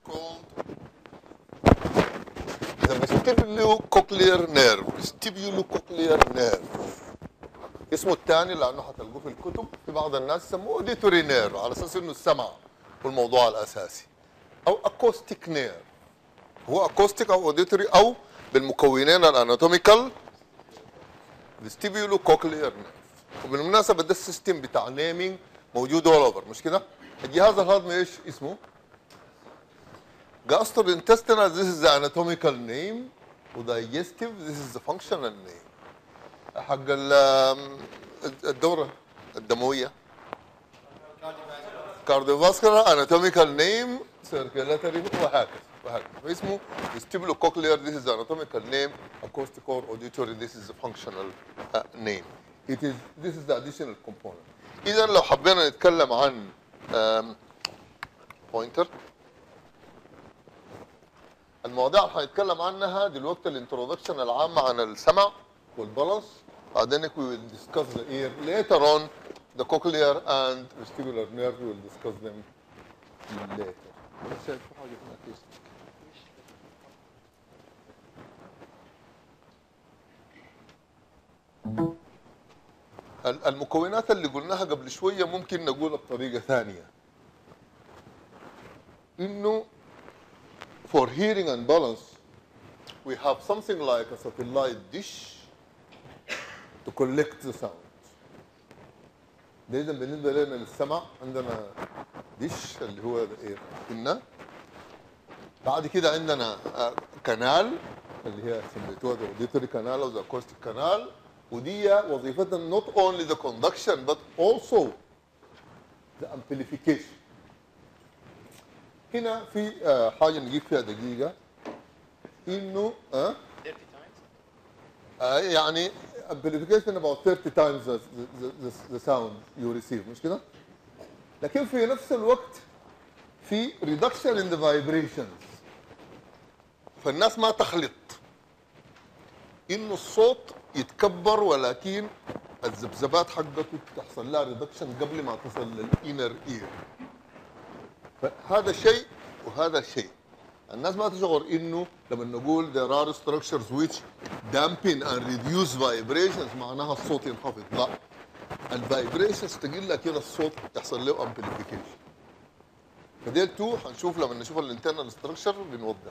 called the vestibulocochlear nerve vestibulocochlear nerve اسمه الثاني لانه حتلقوه في الكتب في بعض الناس يسموه auditory nerve على اساس انه السمع هو الموضوع الاساسي او acoustic nerve هو acoustic او auditory او بالمكونين الاناتوميكال vestibulocochlear nerve وبالمناسبه ده السيستم بتاع نيمينج موجود اول اوفر مش كده؟ الجهاز الهضمي ايش اسمه؟ gastrointestinal this is the anatomical name وdigestive this is the functional name حق ال- الدورة الدموية cardiovascular anatomical name circulatory وهكذا وهكذا فاسمه vestibulocochlear this is the anatomical name acoustic or auditory this is the functional uh, name it is this is the additional component اذا لو حبينا نتكلم عن um, pointer المواضيع اللي هنتكلم عنها دلوقتي الانترودكشن العامة عن السمع والبالانس بعدين we will discuss the ear later on the cochlear and vestibular nerve we will discuss them later بس شايف في حاجة هنا كيس. ال- المكونات اللي قلناها قبل شوية ممكن نقولها بطريقة ثانية انه for hearing and balance, we have something like a satellite dish to collect the sound. ده اذا بالنسبه لنا للسمع عندنا ديش اللي هو ايه قلنا بعد كده عندنا آه، كنال اللي هي سميتوها ذا اوديتوري كانال او ذا اكوستيك كانال ودي وظيفتها not only the conduction but also the amplification هنا في آه، حاجه نجيب فيها دقيقه انه آه 30 times آه، يعني amplification about 30 times the, the, the, the sound you receive مش كده؟ لكن في نفس الوقت في reduction in the vibrations فالناس ما تخلط انه الصوت يتكبر ولكن الذبذبات حقته تحصل لها ريدكشن قبل ما تصل للانر اير فهذا شيء وهذا شيء الناس ما تشعر انه لما نقول there are structures which dampen and reduce vibrations معناها الصوت ينخفض لا الفايبريشنز تقل لكن الصوت يحصل له امبليفيكيشن فديل تو هنشوف لما نشوف الانترنال ستراكشر بنوضح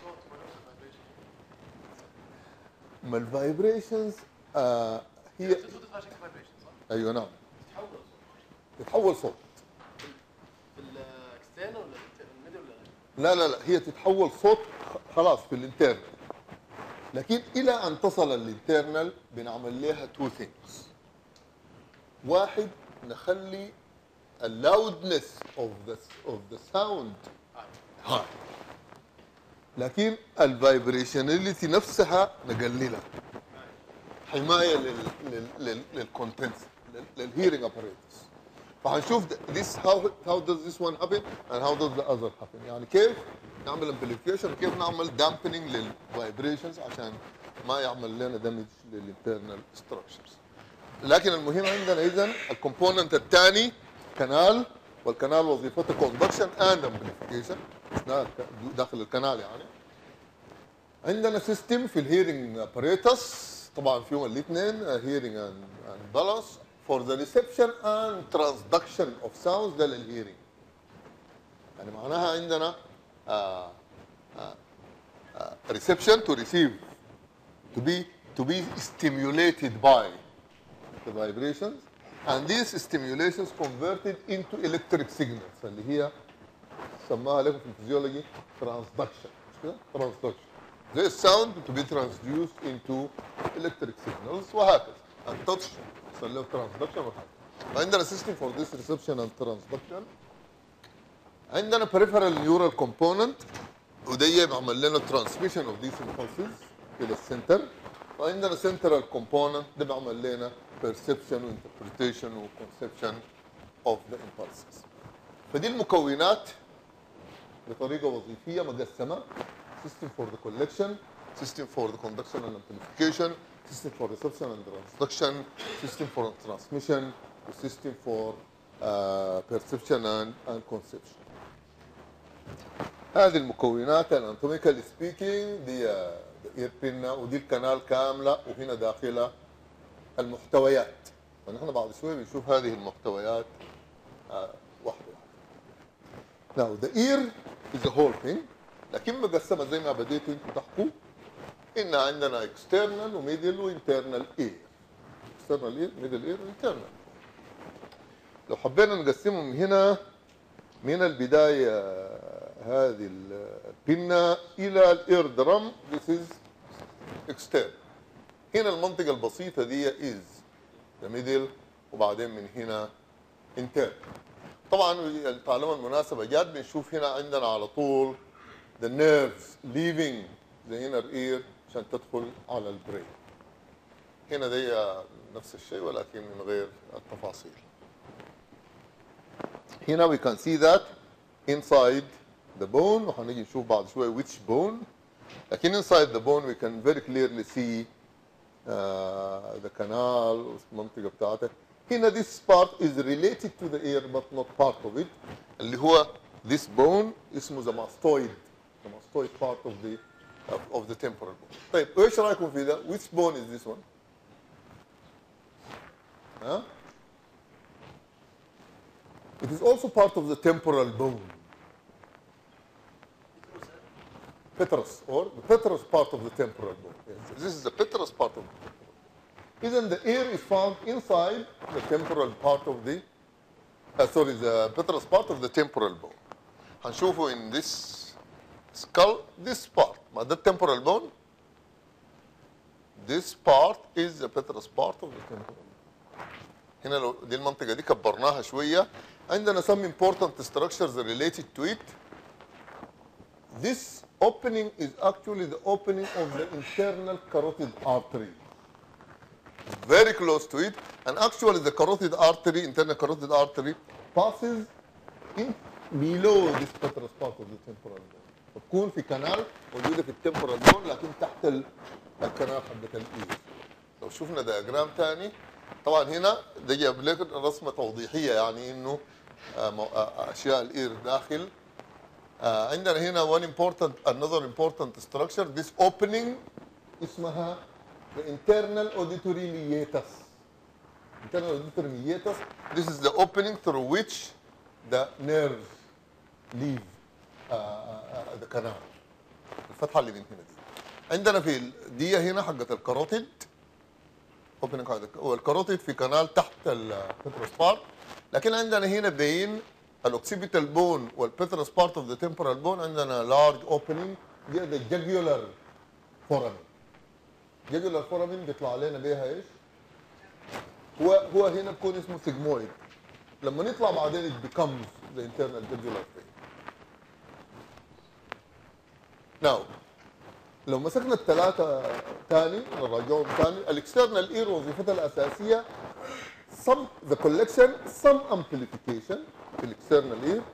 ما الفايبريشنز آه هي صوت اسمها شكل فايبريشن صح؟ ايوه نعم تتحول صوت تتحول صوت في الاكسترنال ولا الميدل ولا لا لا لا هي تتحول صوت خلاص في الانترنال لكن الى ان تصل الانترنال بنعمل لها تو ثينجز واحد نخلي اللاودنس اوف ذا اوف ذا ساوند هاي لكن الفايبريشناليتي نفسها نقللها حمايه لل لل لل للكونتنت للهيرنج اباريتس فهنشوف this how how does this one happen and how does the other happen يعني كيف نعمل امبليفيكيشن وكيف نعمل dampening للفايبريشنز عشان ما يعمل لنا دامج للانترنال ستراكشرز لكن المهم عندنا اذا الكومبوننت الثاني كنال والكنال وظيفته كوندكشن اند امبليفيكيشن داخل الكنال يعني عندنا سيستم في الهيرنج اباريتس طبعا فيهم الاثنين هيرنج اند بالانس فور ذا ريسبشن اند ترانسدكشن اوف ساوندز ده للهيرنج يعني معناها عندنا ريسبشن تو ريسيف to be to be stimulated by the vibrations and these stimulations converted into electric signals اللي هي سماها لكم في الفيزيولوجي transduction مش كده؟ transduction زي الساوند to be transduced into electric signals وهكذا and touch يحصل له transduction وهكذا فعندنا system for this reception and transduction عندنا peripheral neural component وده بيعمل لنا transmission of these impulses الى السنتر وعندنا central component ده بيعمل لنا perception interpretation و conception of the impulses فدي المكونات بطريقه وظيفيه مقسمه system for the collection system for the conduction and amplification system for reception and transduction system for transmission system for uh, perception and, and conception هذه المكونات الاناتوميكال سبيكينج دي اير بينا ودي الكنال كامله وهنا داخلها المحتويات فنحن بعد شويه بنشوف هذه المحتويات آه، واحده واحده Now the ear is the whole thing لكن مقسمه زي ما بديتوا انتم تحكوا ان عندنا external وميدل وانترنال ear external ear middle ear وانترنال لو حبينا نقسمهم هنا من البداية هذه البنة إلى الإير درام this is external هنا المنطقة البسيطة دي is the middle وبعدين من هنا internal طبعا طالما المناسبة جات بنشوف هنا عندنا على طول the nerves leaving the inner ear عشان تدخل على البرين هنا دي نفس الشيء ولكن من غير التفاصيل هنا we can see that inside the bone وهنيجي نشوف بعد شوية which bone لكن inside the bone we can very clearly see uh, the canal والمنطقة بتاعتها هنا this part is related to the ear but not part of it اللي هو this bone اسمه the mastoid the mastoid part of the of, of the temporal bone طيب ايش رايكم في ده which bone is this one ها It is also part of the temporal bone. Petrous, or the petrous part of the temporal bone. Yes, this is the petrous part of the temporal bone. Even the ear is found inside the temporal part of the, uh, sorry, the petrous part of the temporal bone. هنشوفه in this skull, this part, ما ده temporal bone. This part is the petrous part of the temporal bone. هنا لو دي المنطقة دي كبرناها شوية عندنا some important structures related to it. This opening is actually the opening of the internal carotid artery. Very close to it, and actually the carotid artery, internal carotid artery, passes in below this petrous part of the temporal bone. بتكون في كنال موجودة في التمبرال بون لكن تحت ال- الكنال حقت الايد. لو شفنا دياجرام تاني طبعا هنا ده جاب لك رسمه توضيحيه يعني انه آه، مو- آه، اشياء الاير داخل آه، عندنا هنا one important another important structure this opening اسمها the internal auditory meatus internal auditory meatus this is the opening through which the nerves leave uh, uh, the canal الفتحه اللي من هنا دي عندنا في ال- دي هنا حقت الكاروتيد اوبننج هو الكاروتيد في كنال تحت البيتروس بارت لكن عندنا هنا بين الاوكسيبيتال بون والبيتروس بارت اوف ذا تمبرال بون عندنا لارج اوبننج دي ذا جاجولار فورامين جاجولار فورامين بيطلع علينا بيها ايش؟ هو هو هنا بكون اسمه سيجمويد لما نطلع بعدين it becomes the internal jugular vein now لو مسكنا الثلاثة تاني نراجعهم تاني الاكسترنال اير وظيفتها الأساسية some the collection some amplification في الاكسترنال اير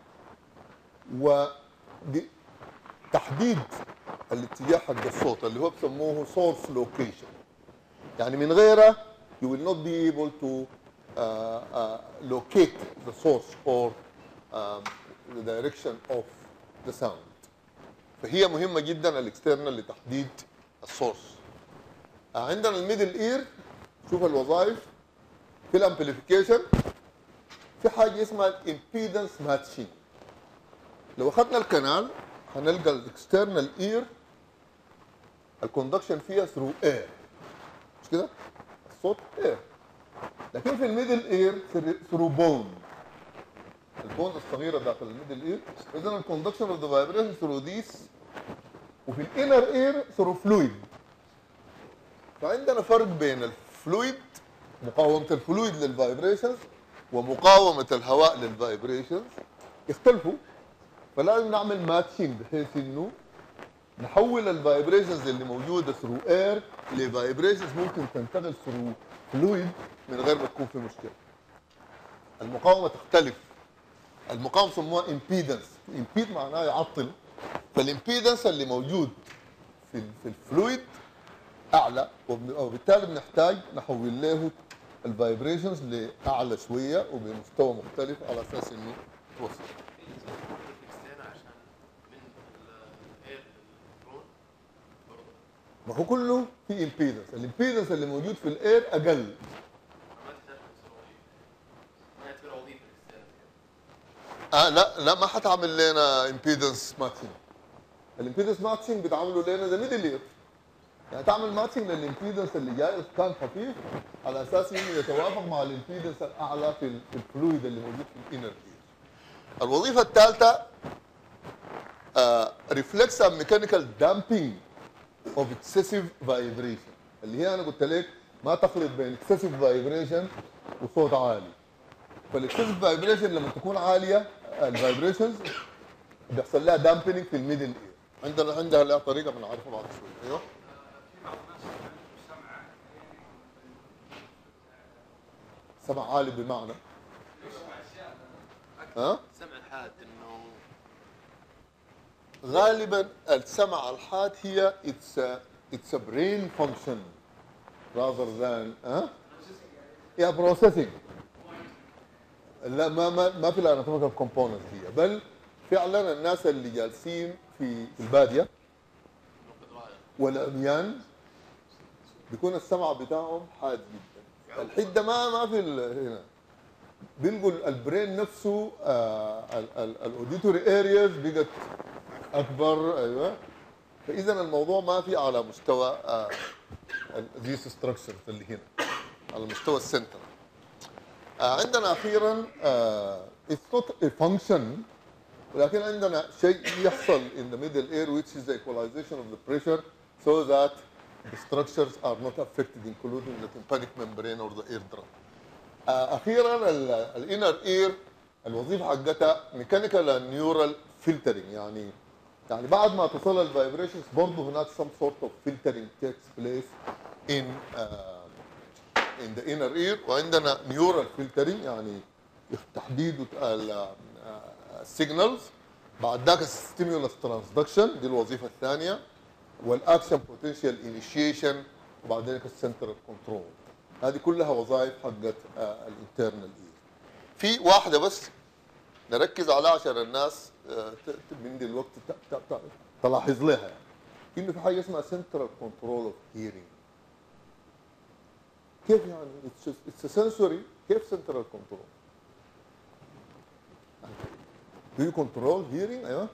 وتحديد الاتجاه حق الصوت اللي هو بسموه source location يعني من غيره you will not be able to uh, uh, locate the source or um, the direction of the sound فهي مهمه جدا الاكسترنال لتحديد السورس عندنا الميدل اير شوف الوظائف في الامبليفيكيشن في حاجه اسمها الامبيدنس ماتشنج لو اخذنا الكنال هنلقى الاكسترنال اير الكوندكشن فيها ثرو اير مش كده الصوت اير لكن في الميدل اير ثرو بون البون الصغيره داخل الميدل اير اذا الكوندكشن اوف ذا فايبريشن ثرو ذيس وفي الانر اير ثرو فلويد فعندنا فرق بين الفلويد مقاومه الفلويد للفايبريشنز ومقاومه الهواء للفايبريشنز يختلفوا فلازم نعمل ماتشنج بحيث انه نحول الفايبريشنز اللي موجوده ثرو اير لفايبريشنز ممكن تنتقل ثرو فلويد من غير ما تكون في مشكله المقاومه تختلف المقاومه سموها امبيدنس امبيد معناه يعطل فالامبيدنس اللي موجود في في الفلويد اعلى وبن- وبالتالي بنحتاج نحول له الفايبريشنز لاعلى شويه وبمستوى مختلف على اساس انه توصل الاكسترنال عشان من ما هو كله في امبيدنس الامبيدنس اللي موجود في الاير اقل ما تحتاج تفسر وظيفة ما يعتبر وظيفة الاكسترنال آه لا لا ما حتعمل لنا امبيدنس ماتشنج الامبيدنس ماتشنج بتعمله لنا ذا ميدل اير يعني تعمل ماتشنج للامبيدنس اللي جاي كان خفيف على اساس انه يتوافق مع الامبيدنس الاعلى في ال- في الفلويد اللي موجود في الانر اير الوظيفه الثالثه ريفلكس اند ميكانيكال دامبينج اوف اكسسيف فايبريشن اللي هي انا قلت لك ما تخلط بين اكسسيف فايبريشن وصوت عالي فالاكسسيف فايبريشن لما تكون عاليه الفايبريشنز بيحصل لها دامبينج في الميدل اير عندنا عندها لها طريقه بنعرفها بعد شوي ايوه سمع عالي بمعنى ها سمع الحاد انه غالبا السمع الحاد هي it's a, it's a brain function rather than ها yeah processing لا ما ما ما في الاناتوميكال كومبوننت هي بل فعلا الناس اللي جالسين في في الباديه نقد رائع والعميان بيكون السمع بتاعهم حاد جدا الحده ما ما في ال- هنا بيلقوا البرين نفسه الاوديتوري ارياز بقت اكبر ايوه فاذا الموضوع ما في على مستوى ذيس ستراكشرز اللي هنا على مستوى السنتر آه، عندنا اخيرا اتس نوت ا فانكشن ولكن عندنا شيء يحصل in the middle air which is the equalization of the pressure so that the structures are not affected including the tympanic membrane or the eardrum. آه، اخيرا الانر اير الوظيفه حقتها ميكانيكال اند نيورال فلترنج يعني يعني بعد ما تصل الفايبريشنز برضه هناك some sort of filtering takes place in uh, in the inner ear وعندنا neural filtering يعني تحديد السيجنالز بعد ذاك الستيمولس ترانسدكشن دي الوظيفه الثانيه والاكشن بوتنشال انيشيشن وبعد ذلك السنترال كنترول هذه كلها وظائف حقت الانترنال اير في واحده بس نركز عليها عشان الناس آه، ت- ت- من دلوقتي ت- ت- ت- تلاحظ لها يعني انه في حاجه اسمها سنترال كنترول اوف هيرنج كيف يعني اتس سنسوري كيف سنترال كنترول Do you control hearing ايوه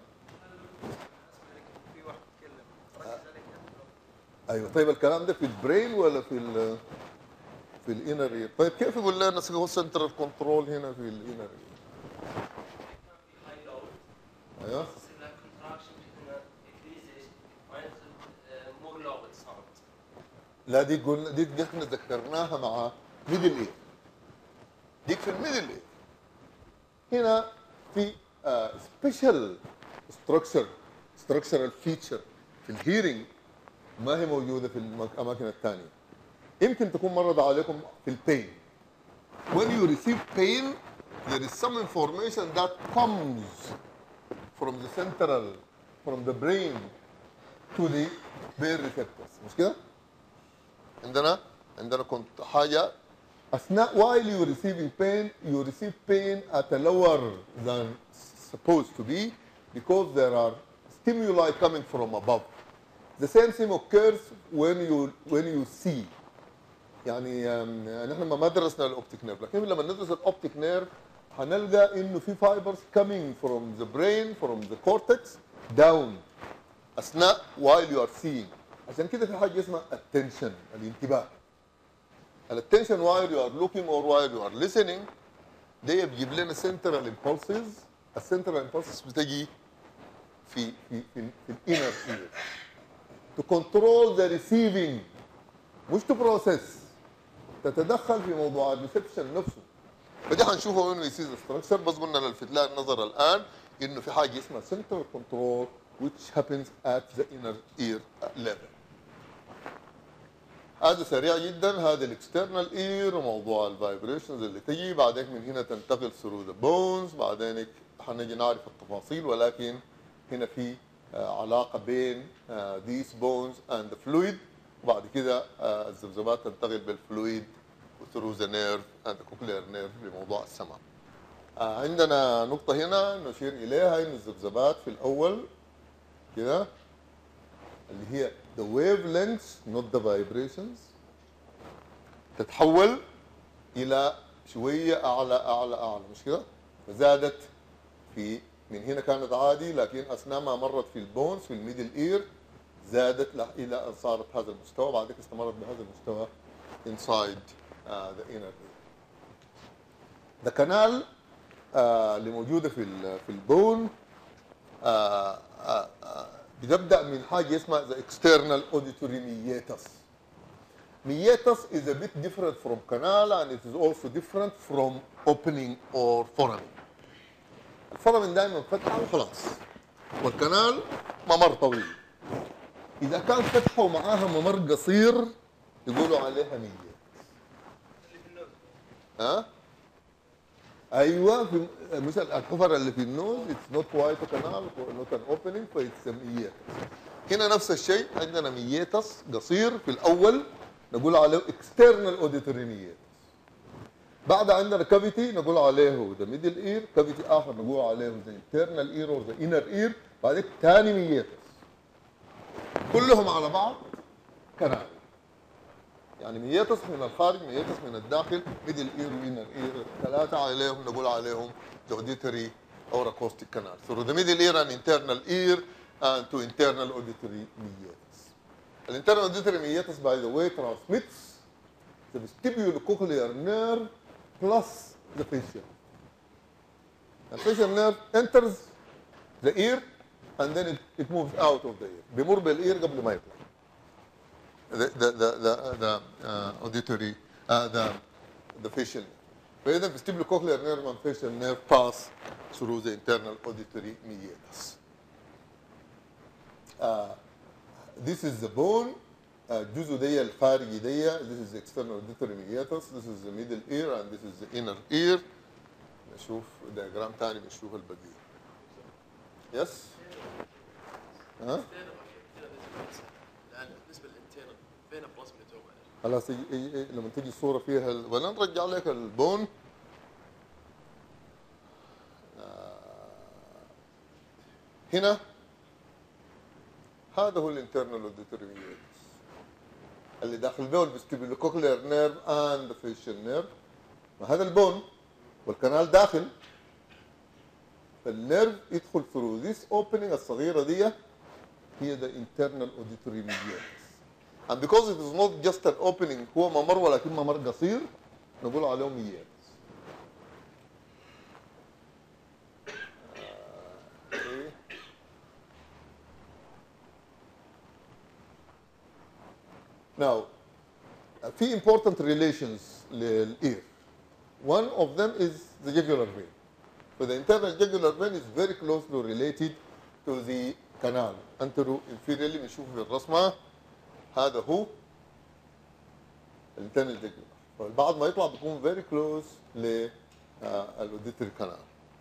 في واحد يتكلم ركز عليك ايوه طيب الكلام ده في البرين ولا في ال في الانر اير طيب كيف يقول لنا هو سنترال كنترول هنا في الانر اير high load ايوه the contraction decreases when the more low it sound لا دي قلنا دي دي احنا ذكرناها مع ميدل اير ديك في الميدل اير هنا في سبيشال ستراكشر ستراكشرال فيتشر في الهيرنج ما هي موجوده في المك- الاماكن الثانيه يمكن تكون مرت عليكم في البين when you receive pain there is some information that comes from the central from the brain to the pain receptors مش كده؟ عندنا عندنا كنت حاجه اثناء while you receiving pain you receive pain at a lower than supposed to be because there are stimuli coming from above the same thing occurs when you when you see يعني أم، نحن ما ما درسنا الاوبتيك نيرف لكن لما ندرس الاوبتيك نيرف هنلقى انه في fibers coming from the brain from the cortex down اثناء while you are seeing عشان كده في حاجه اسمها attention الانتباه الاتنشن while you are looking or while you are listening ده بيجيب لنا central impulses السنترال impulses بتجي في في في, في الانر ear to control the receiving مش to process تتدخل في موضوع الريسبشن نفسه فدي حنشوفه انه يسيز ستراكشر بس قلنا نلفت لها النظر الان انه في حاجه اسمها central control which happens at the inner ear level هذا سريع جدا هذا الاكسترنال اير وموضوع الفايبريشنز اللي تجي بعدين من هنا تنتقل ثرو ذا بونز بعدين حنجي نعرف التفاصيل ولكن هنا في آه، علاقه بين ذيس بونز اند ذا فلويد وبعد كده آه، الذبذبات تنتقل بالفلويد وثرو ذا نيرف اند كوكلير نيرف لموضوع السمع آه، عندنا نقطة هنا نشير إليها إن الذبذبات في الأول كده اللي هي the wavelengths not the vibrations تتحول الى شويه اعلى اعلى اعلى مش كده؟ فزادت في من هنا كانت عادي لكن اثناء ما مرت في البونز في الميدل اير زادت ل- الى ان صارت هذا المستوى بعد ذلك استمرت بهذا المستوى inside uh, the inner ear. The canal آه، اللي موجوده في ال- في البون آه، آه، آه، بتبدا من حاجه اسمها the external auditory meatus. Meatus is a bit different from canal and it is also different from opening or foramen. الفورامين دائما فتحه وخلاص والكنال ممر طويل اذا كان فتحه ومعاها ممر قصير يقولوا عليها مية اللي في النوز ها ايوه في مثل الحفر اللي في النوز اتس نوت وايت كانال نوت ان اوبننج فايتس ميتس هنا نفس الشيء عندنا ميتس قصير في الاول نقول عليه اكسترنال اوديتوري ميتس بعد عندنا كافيتي نقول عليه ذا ميدل اير كافيتي اخر نقول عليه ذا انترنال اير اور ذا انر اير بعدين ثاني ميتس كلهم على بعض كنال يعني ميتس من الخارج ميتس من الداخل ميدل اير وينر اير ثلاثه عليهم نقول عليهم the auditory or acoustic canal through the middle ear and internal ear and to internal auditory meatus الانترنال auditory meatus by the way transmits the vestibulocochlear nerve plus the facial the facial nerve enters the ear and then it, it moves out of the ear بيمر بالاير قبل ما يطلع the the the the, the uh, auditory uh, the the facial nerve. فإذا vestibulocochlear nerve and facial nerve pass through the internal auditory meatus. Uh, this is the bone uh, الجزء دي الخارجي دي this is the external auditory meatus this is the middle ear and this is the inner ear نشوف diagram ثاني بنشوف البقية يس ها الان بالنسبه للانترنال فين البلازما توما خلاص يجي- يجي- لما تيجي الصوره فيها ال... ولا نرجع لك البون آه، هنا هذا هو الانترنال اوديتوري اللي داخل به الفيستيبولوكوكلير نيرف اند فيشل نيرف وهذا البون والكنال داخل فالنيرف يدخل ثرو ذيس اوبننج الصغيره دي هي the internal auditory meatus and because it is not just an opening هو ممر ولكن ممر قصير نقول عليه ميات آه، إيه. Now, uh, في important relations للإير. One of them is the jugular vein. So the internal jugular vein is very closely related to the canal. Antero inferiorly بنشوف في الرسمة هذا هو الانترنال jugular. فالبعض ما يطلع بيكون very close للأوديتري canal.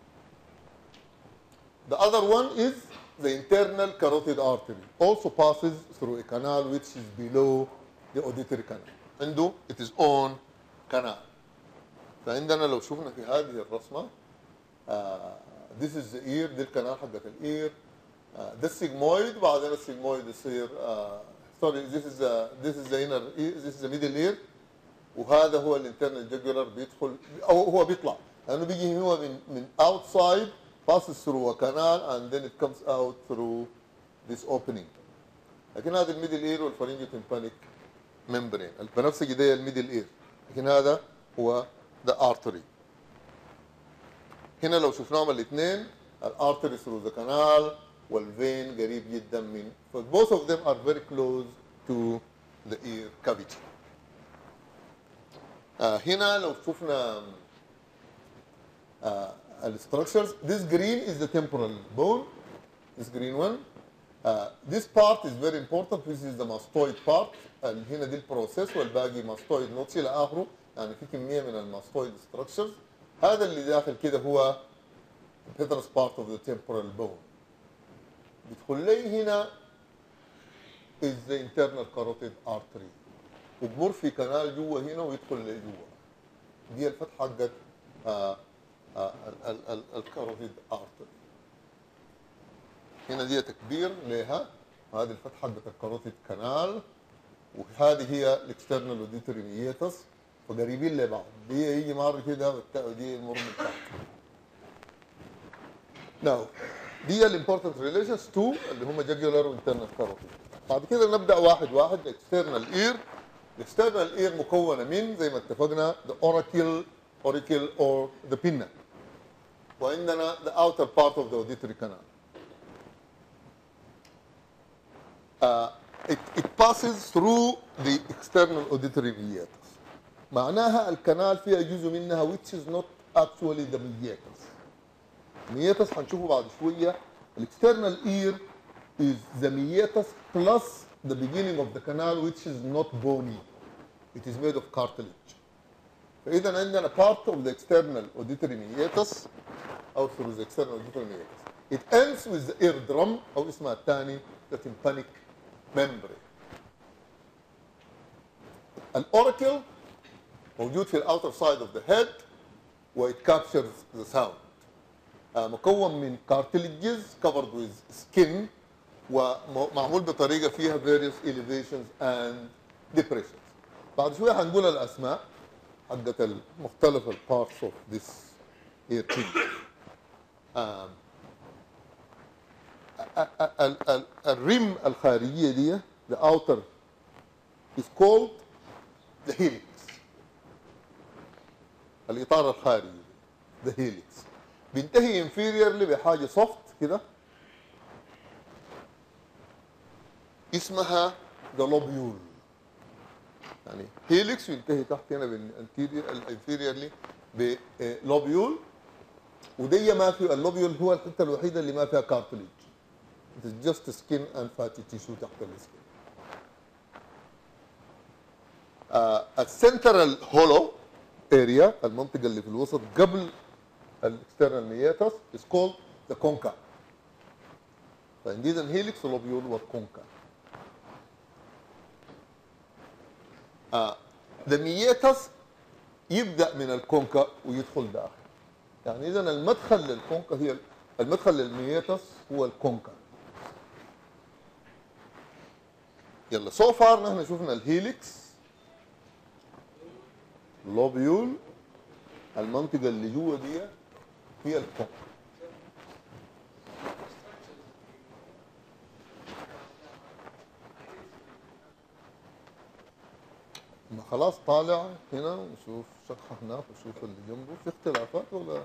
The other one is the internal carotid artery also passes through a canal which is below the auditory canal. عنده it is own canal. فعندنا لو شفنا في هذه الرسمة آه this is the ear دي القناة حقت الاير آه ده السيجمويد وبعدين السيجمويد يصير آه sorry this is the this is the inner ear this is the middle ear وهذا هو الانترنال جاجولار بيدخل او هو بيطلع لانه بيجي هو من من outside passes through a canal and then it comes out through this opening لكن هذا الميدل اير والفرنجو تمبانيك ممبرين البنفسجي ده الميدل اير لكن هذا هو the artery هنا لو شفناهم الاثنين الارتري ثرو ذا كانال والفين قريب جدا من ف both of them are very close to the ear cavity آه هنا لو شفنا آه الستراكشرز this green is the temporal bone this green one uh, this part is very important this is the mastoid part ال- هنا دي البروسيس والباقي mastoid نوتس الى اخره يعني في كميه من الماستويد structures هذا اللي داخل كده هو petrous part of the temporal bone بيدخل لي هنا is the internal carotid artery وبمر في كنال جوا هنا ويدخل لجوا دي الفتحه حقت آه، آه، ال- ال- ال- الكاروتيد ارتري هنا دي تكبير لها هذه الفتحه حقت الكاروتيد كانال وهذه هي الاكسترنال اوديتوري ميتس فقريبين لبعض دي يجي مر كده والتا- ودي المر من تحت ناو دي الامبورتنت ريليشنز تو اللي هم جاكيولار وانترنال كاروتيد بعد كده نبدا واحد واحد الاكسترنال اير الاكسترنال اير مكونه من زي ما اتفقنا the oracle auricle or the pinna وعندنا the outer part of the auditory canal uh, it, it passes through the external auditory meatus معناها الكنال فيها جزء منها which is not actually the meatus meatus هنشوفه بعد شويه الاكسترنال ear is the meatus plus the beginning of the canal which is not bony it is made of cartilage فاذا عندنا part of the external auditory meatus او through the external auditory meatus it ends with the eardrum او اسمها الثاني the tympanic membrane الاوركل موجود في الاوتر سايد اوف ذا هيد وات كابتشرز ذا ساوند مكون من cartilages covered with skin ومعمول بطريقه فيها various elevations and depressions بعد شويه هنقول الاسماء حقت المختلف البارتس اوف ذس ear tube آم، ال- ال- ال- الريم الخارجيه دي the outer is called the helix الاطار الخارجي the helix بينتهي inferiorly بحاجه soft كده اسمها the lobule يعني هيليكس ينتهي تحت هنا بالانتيريور الانفيريورلي بلوبيول ودي ما في اللوبيول هو الحته الوحيده اللي ما فيها كارتليج It is just skin and fatty tissue تحت السكين. آه السنترال هولو اريا المنطقه اللي في الوسط قبل الاكسترنال مياتس is called the concha. فعندنا هيليكس ولوبيول والكونكا. آه the meatus يبدا من الكونكا ويدخل داخل. يعني اذا المدخل للكونكا هي المدخل للمياتس هو الكونكا. يلا سو فار نحن شفنا الهيليكس لوبيول المنطقه اللي جوا دي هي الكونكا. ما خلاص طالع هنا ونشوف شطحة هناك ونشوف اللي جنبه في اختلافات ولا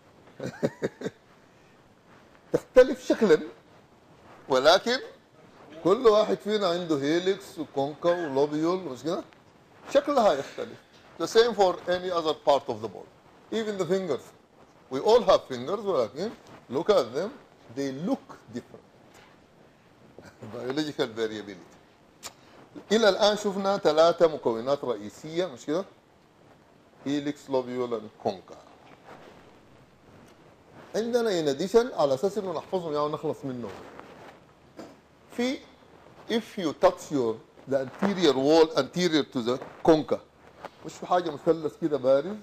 تختلف شكلا ولكن كل واحد فينا عنده هيليكس وكونكا ولوبيول مش كده؟ شكلها يختلف. The same for any other part of the body. Even the fingers. We all have fingers ولكن look at them they look different. Biological variability. الى الان شفنا ثلاثه مكونات رئيسيه مش كده؟ هيليكس لوبيول كونكا عندنا ان اديشن على اساس انه نحفظهم يعني ونخلص منهم في if you touch your the anterior wall anterior to the concha مش في حاجه مثلث كده بارز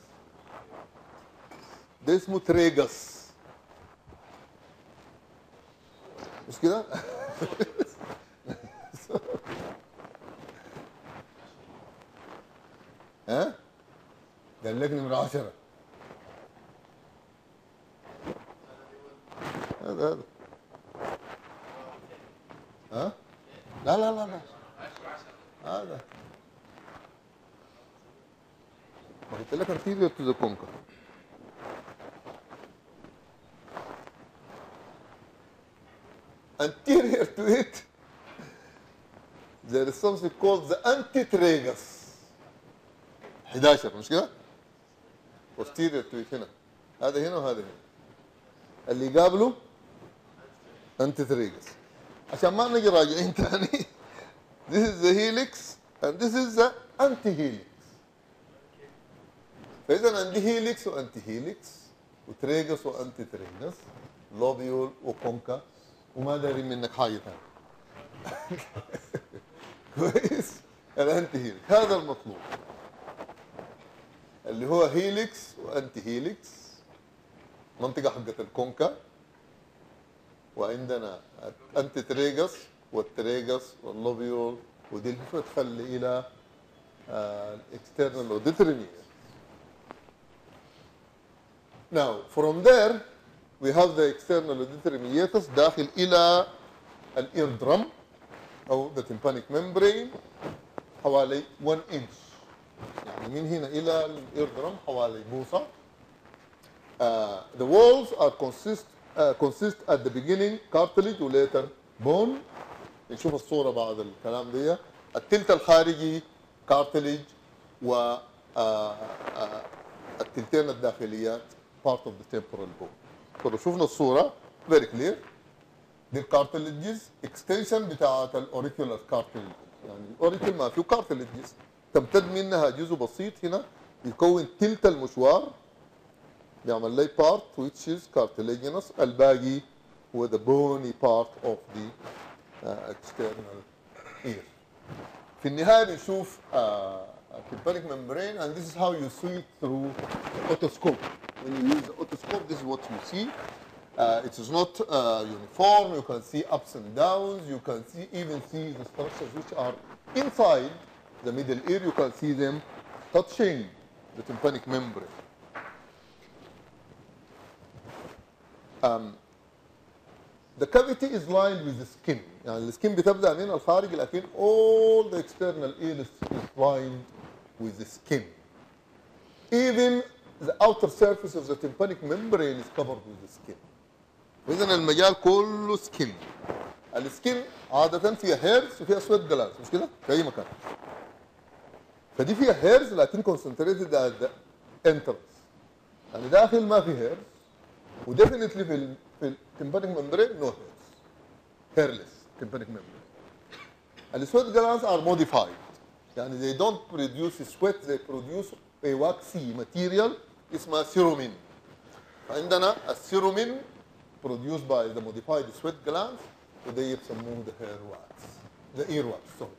ده اسمه تريجس مش كده؟ ها؟ قال لك نمرة 10 هذا هذا ها؟ لا لا لا لا هذا ما قلت لك anterior to the concha anterior to it there is something called the antitragus 11 مش كده؟ posterior to it هنا هذا هنا وهذا هنا اللي قابله antitragus عشان ما نجي راجعين ثاني this is the helix and this is the anti-helix فإذا عندي هيليكس وأنتي هيليكس وتريجس وأنتي تريجس لوبيول وكونكا وما داري منك حاجة ثانية كويس الأنتي هيليكس هذا المطلوب اللي هو هيليكس وأنتي هيليكس منطقة حقت الكونكا وعندنا انتي تريجس والتريجس واللوبيول ودي اللي تخلي الى الاكسترنال اوديتوري meatus. Now from there we have the external auditory meatus داخل الى الاير درم او the tympanic membrane حوالي 1 inch يعني من هنا الى الاير درم حوالي بوصه Uh, the walls are consist uh, consist at the beginning cartilage و later bone نشوف الصوره بعد الكلام دي التلت الخارجي cartilage و uh, uh, التلتين الداخليات part of the temporal bone فلو شفنا الصوره very clear دي الكارتلجز اكستنشن بتاعت الاوريكولار كارتلج يعني الاوريكل ما فيه كارتلجز تمتد منها جزء بسيط هنا يكون تلت المشوار بيعمل لي بارت which is cartilaginous الباقي هو the bony part of the uh, external ear في النهاية بنشوف uh, tympanic membrane and this is how you see it through the otoscope when you use the otoscope this is what you see uh, it is not uh, uniform you can see ups and downs you can see even see the structures which are inside the middle ear you can see them touching the tympanic membrane um, the cavity is lined with the skin يعني السكين بتبدا من الخارج لكن all the external ear is, is lined with the skin even the outer surface of the tympanic membrane is covered with the skin واذا المجال كله سكين السكين عادة فيها هيرز وفيها سويت جلاند مش كده؟ في اي مكان فدي فيها هيرز لكن concentrated at the entrance يعني داخل ما في هيرز وديفنتلي في ال في التمبانيك ممبرين نو هيرز هيرلس tympanic membrane السويت جلاندز ار موديفايد يعني they don't produce sweat they produce a waxy material اسمها سيرومين فعندنا السيرومين produced by the modified sweat glands وده يسموه the hair wax the ear wax sorry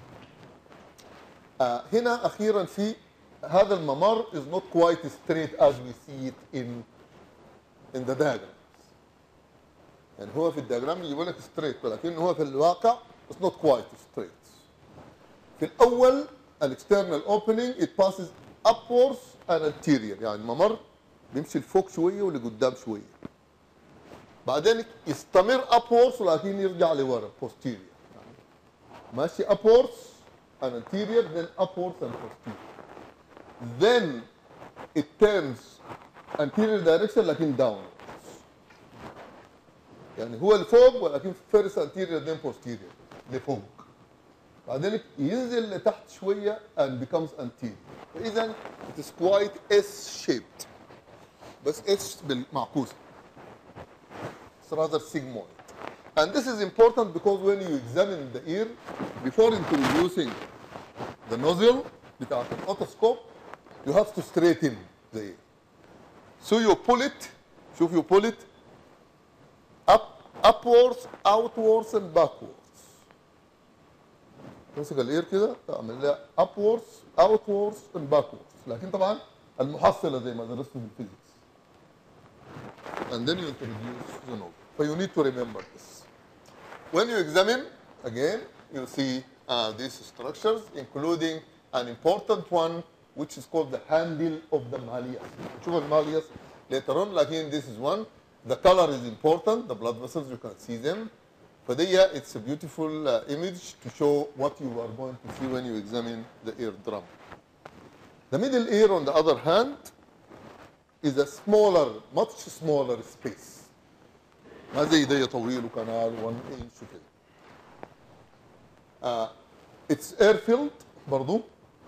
آه هنا اخيرا في هذا الممر is not quite straight as we see it in in the diagrams يعني هو في الدياجرام يجيب لك straight ولكن هو في الواقع it's not quite straight في الاول الاكسترنال opening it passes upwards and anterior يعني الممر بيمشي لفوق شويه ولقدام شويه بعدين يستمر upwards ولكن يرجع لورا posterior يعني ماشي upwards and anterior then upwards and posterior then it turns anterior direction لكن downwards يعني هو لفوق ولكن first anterior then posterior لفوق بعدين ينزل لتحت شويه and becomes anterior فاذا it is quite S shaped بس S بالمعكوسه it's rather sigmoid and this is important because when you examine the ear before introducing the nozzle بتاعت الاوتوسكوب you have to straighten the ear so you pull it شوف you pull it up upwards outwards and backwards تمسك الاير كده تعمل لها upwards outwards and backwards لكن طبعا المحصله زي ما درسته في الفيزيكس and then you introduce the node so you need to remember this when you examine again you see uh, these structures including an important one which is called the handle of the malleus شوف الماليوس later on لكن this is one the color is important the blood vessels you can see them فدي it's a beautiful uh, image to show what you are going to see when you examine the eardrum the middle ear on the other hand is a smaller much smaller space ما زي ده طويل وكنال 1 inch وكده uh, it's air filled برضو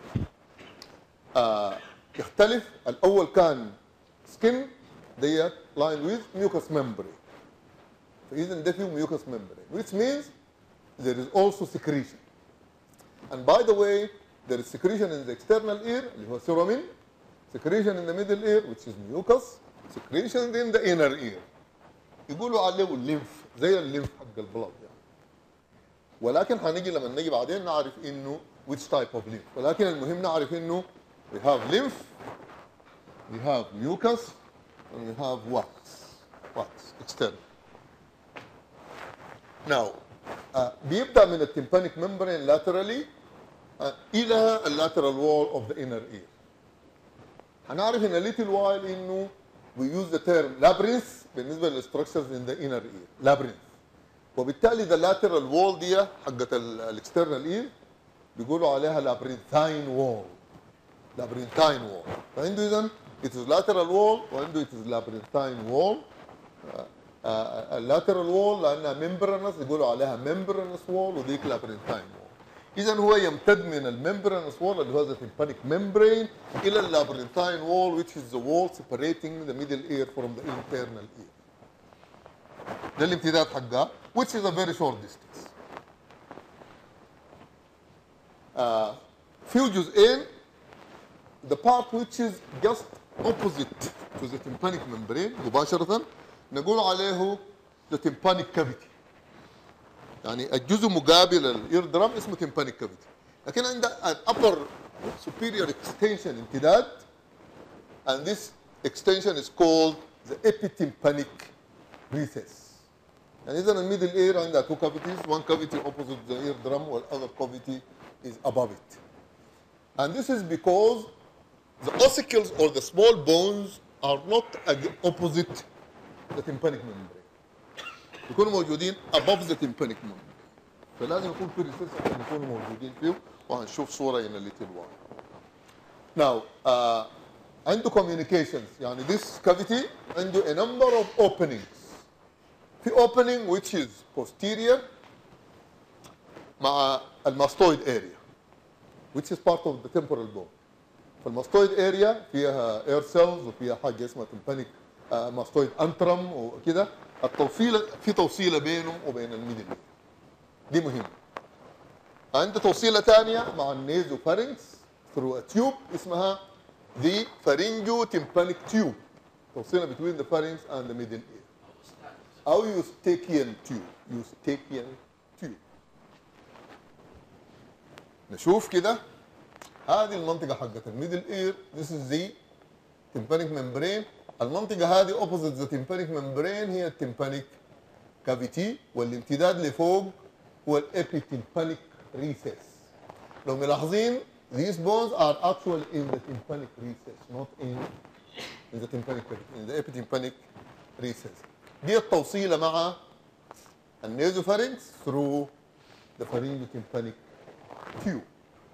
uh, يختلف الاول كان skin ديت lined with mucous membrane فاذا ده فيه mucous membrane which means there is also secretion and by the way there is secretion in the external ear اللي هو seromin secretion in the middle ear which is mucus secretion in the inner ear يقولوا عليه الليمف زي الليمف حق البلد يعني ولكن هنيجي لما نيجي بعدين نعرف انه which type of lymph ولكن المهم نعرف انه we have lymph we have mucus and we have wax wax external now آه، بيبدا من التمبانيك ممبرين laterally آه، الى اللاترال وول اوف ذا انر اير هنعرف ان little while انه we use the term labyrinth بالنسبه للستركشرز in the inner ear labyrinth وبالتالي the lateral wall دي حقت الاكسترنال اير بيقولوا عليها labyrinthine wall labyrinthine wall فعنده اذا it is lateral wall وعنده it is labyrinthine wall اللاترال وول لانها ممبرنس يقولوا عليها ممبرنس وول وديك labyrinthine wall اذا هو يمتد من الممبرنس وول اللي هو the tympanic membrane الى اللابرنتاين وول which is the wall separating the middle ear from the internal ear ده الامتداد حقها which is a very short distance آه في جزئين the part which is just opposite to the tympanic membrane مباشرة نقول عليه the tympanic cavity يعني الجزء مقابل الاير درام اسمه تمبانيك كافيتي لكن عندها an upper superior extension امتداد and this extension is called the epitympanic recess يعني اذا الميدل اير عندها two cavities one cavity opposite the eardrum والother cavity is above it and this is because the ossicles or the small bones are not ag- opposite the tympanic membrane يكونوا موجودين above the tympanic membrane فلازم يكون في ريسيرش عشان يكونوا موجودين فيه وهنشوف صوره in a little while. Now uh, عنده communications يعني this cavity عنده a number of openings في opening which is posterior مع الماستويد area which is part of the temporal bone فالماستويد area فيها air cells وفيها حاجه اسمها tympanic uh, ماستويد انترم وكده التوصيله في توصيله بينه وبين الميدل دي مهمه عندي توصيله ثانيه مع النيزو فارنكس through a tube اسمها the pharyngo tympanic tube توصيله between the pharynx and the middle ear او eustachian tube eustachian tube نشوف كده هذه المنطقه حقت الميدل اير this is the tympanic membrane المنطقة هذه opposite the tympanic membrane هي التمبانيك كافيتي والامتداد لفوق هو الابيتمبانيك recess لو ملاحظين these bones are actually in the tympanic recess not in in the tympanic cavity in the epitympanic recess دي التوصيلة مع النيزوفارينكس through the pharyngotympanic tube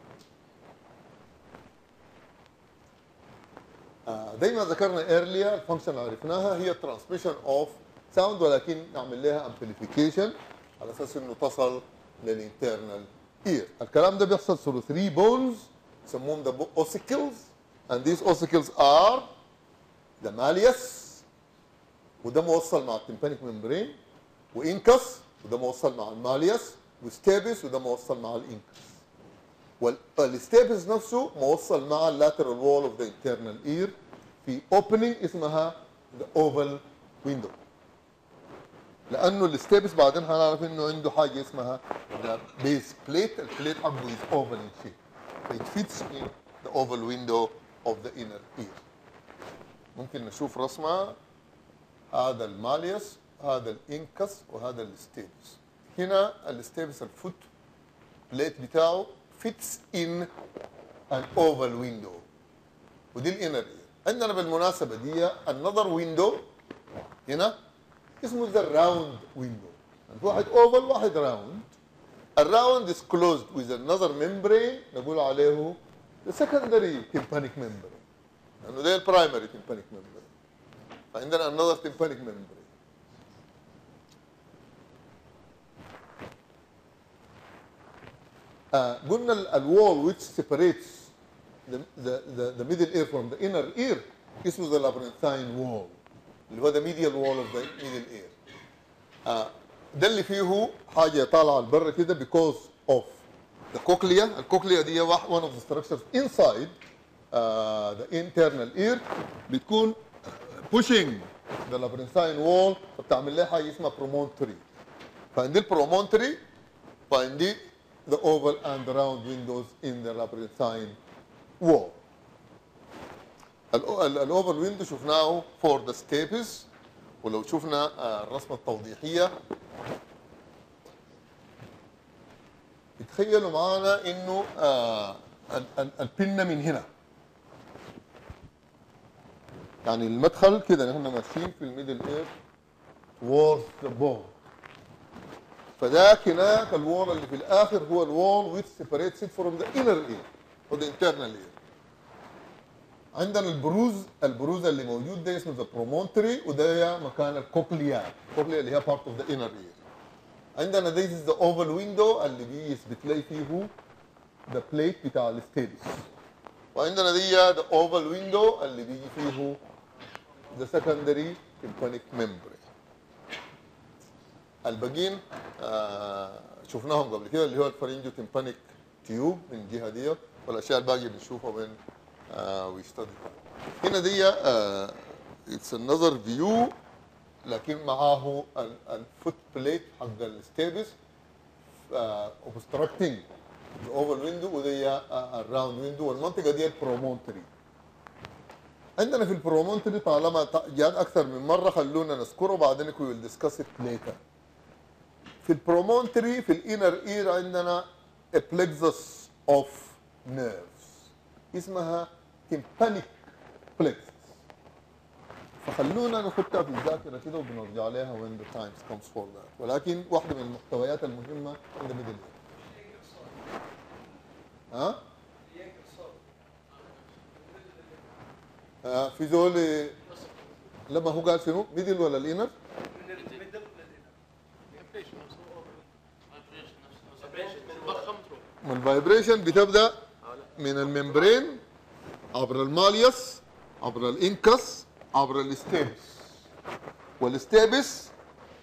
آه، زي ما ذكرنا earlier الفانكشن اللي عرفناها هي transmission of sound ولكن نعمل لها amplification على اساس انه تصل للinternal ear الكلام ده بيحصل through three bones يسموهم the ossicles and these ossicles are the malleus وده موصل مع التمبانيك ممبرين وانكس وده موصل مع الماليوس وستابس وده موصل مع الانكس والستابس نفسه موصل مع اللاترال وول اوف ذا انترنال اير في اوبننج اسمها ذا اوفال ويندو لانه الستابس بعدين هنعرف انه عنده حاجه اسمها ذا بيس بليت البليت حقه از اوفال ان شيب فيت فيتس ان ذا اوفال ويندو اوف ذا انر اير ممكن نشوف رسمه هذا الماليوس هذا الانكس وهذا الستابس هنا الستابس الفوت بليت بتاعه fits in an oval window ودي الانر اير عندنا بالمناسبه دي another window هنا اسمه ذا راوند ويندو في واحد اوفل واحد راوند الراوند is closed with another membrane نقول عليه the secondary tympanic membrane لانه ده البرايمري tympanic membrane فعندنا another tympanic membrane آه قلنا ال- الوول which separates the, the, the, the middle ear from the inner ear اسمه the labyrinthine wall اللي هو the medial wall of the middle ear آه ده اللي فيه حاجه طالعه لبره كده because of the cochlea الكوكليا دي واحد- one of the structures inside uh, the internal ear بتكون pushing the labyrinthine wall فبتعمل لها حاجه اسمها promontory فعندي البرومونتري فعندي the oval and the round windows in the labyrinthine wall. الأو- ال- الاوفر ويندو شفناه for the stapes ولو شفنا آه، الرسمه التوضيحيه تخيلوا معانا انه آه ال- ال- البنه من هنا يعني المدخل كده نحن ماشيين في الميدل اير towards the bone فذاك هناك الوول اللي في الاخر هو الوول which separates it from the inner ear or the internal ear عندنا البروز البروز اللي موجود ده اسمه ذا برومونتري وده مكان الكوكليا الكوكليا اللي هي part of the inner ear عندنا this is the oval window اللي بيثبت لي فيه the plate بتاع الستيلس وعندنا دي the oval window اللي بيجي فيه the secondary tympanic membrane الباقيين آه شفناهم قبل كده اللي هو الفرنجو تيمبانيك تيوب من الجهه دي والاشياء الباقيه بنشوفها وين آه ويستدي هنا دي آه اتس النظر فيو لكن معاه الفوت بليت حق الستيبس اوبستراكتنج الاوفر ويندو ودي الراوند ويندو والمنطقه دي البرومونتري عندنا في البرومونتري طالما ط- جات اكثر من مره خلونا نذكره بعدين وي ويل ديسكس ات ليتر في البرومونتري في الانر اير عندنا a plexus of nerves اسمها tympanic plexus فخلونا نحطها في الذاكره كده وبنرجع عليها when the time comes for that ولكن واحده من المحتويات المهمه عند ميدل ها؟ آه في زول لما هو قال شنو؟ ميدل ولا الانر؟ من الفايبريشن بتبدا من الممبرين عبر الماليوس عبر الانكس عبر الستيبس والستيبس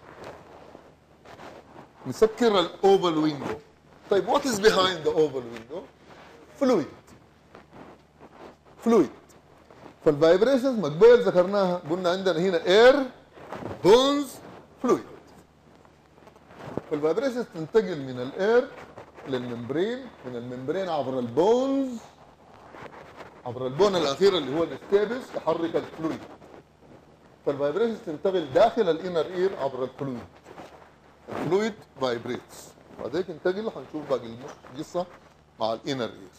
مسكر الاوفال ويندو طيب وات از بيهايند ذا اوفال ويندو فلويد فلويد فالفايبريشنز مقبل ذكرناها قلنا عندنا هنا اير بونز فلويد فالفايبريشنز تنتقل من الاير للممبرين من الممبرين عبر البونز عبر البون الاخير اللي هو الستيبس يحرك الفلويد فالفايبريشنز تنتقل داخل الانر اير عبر الفلويد الفلويد فايبريتس بعدين ينتقل حنشوف باقي القصه مع الانر اير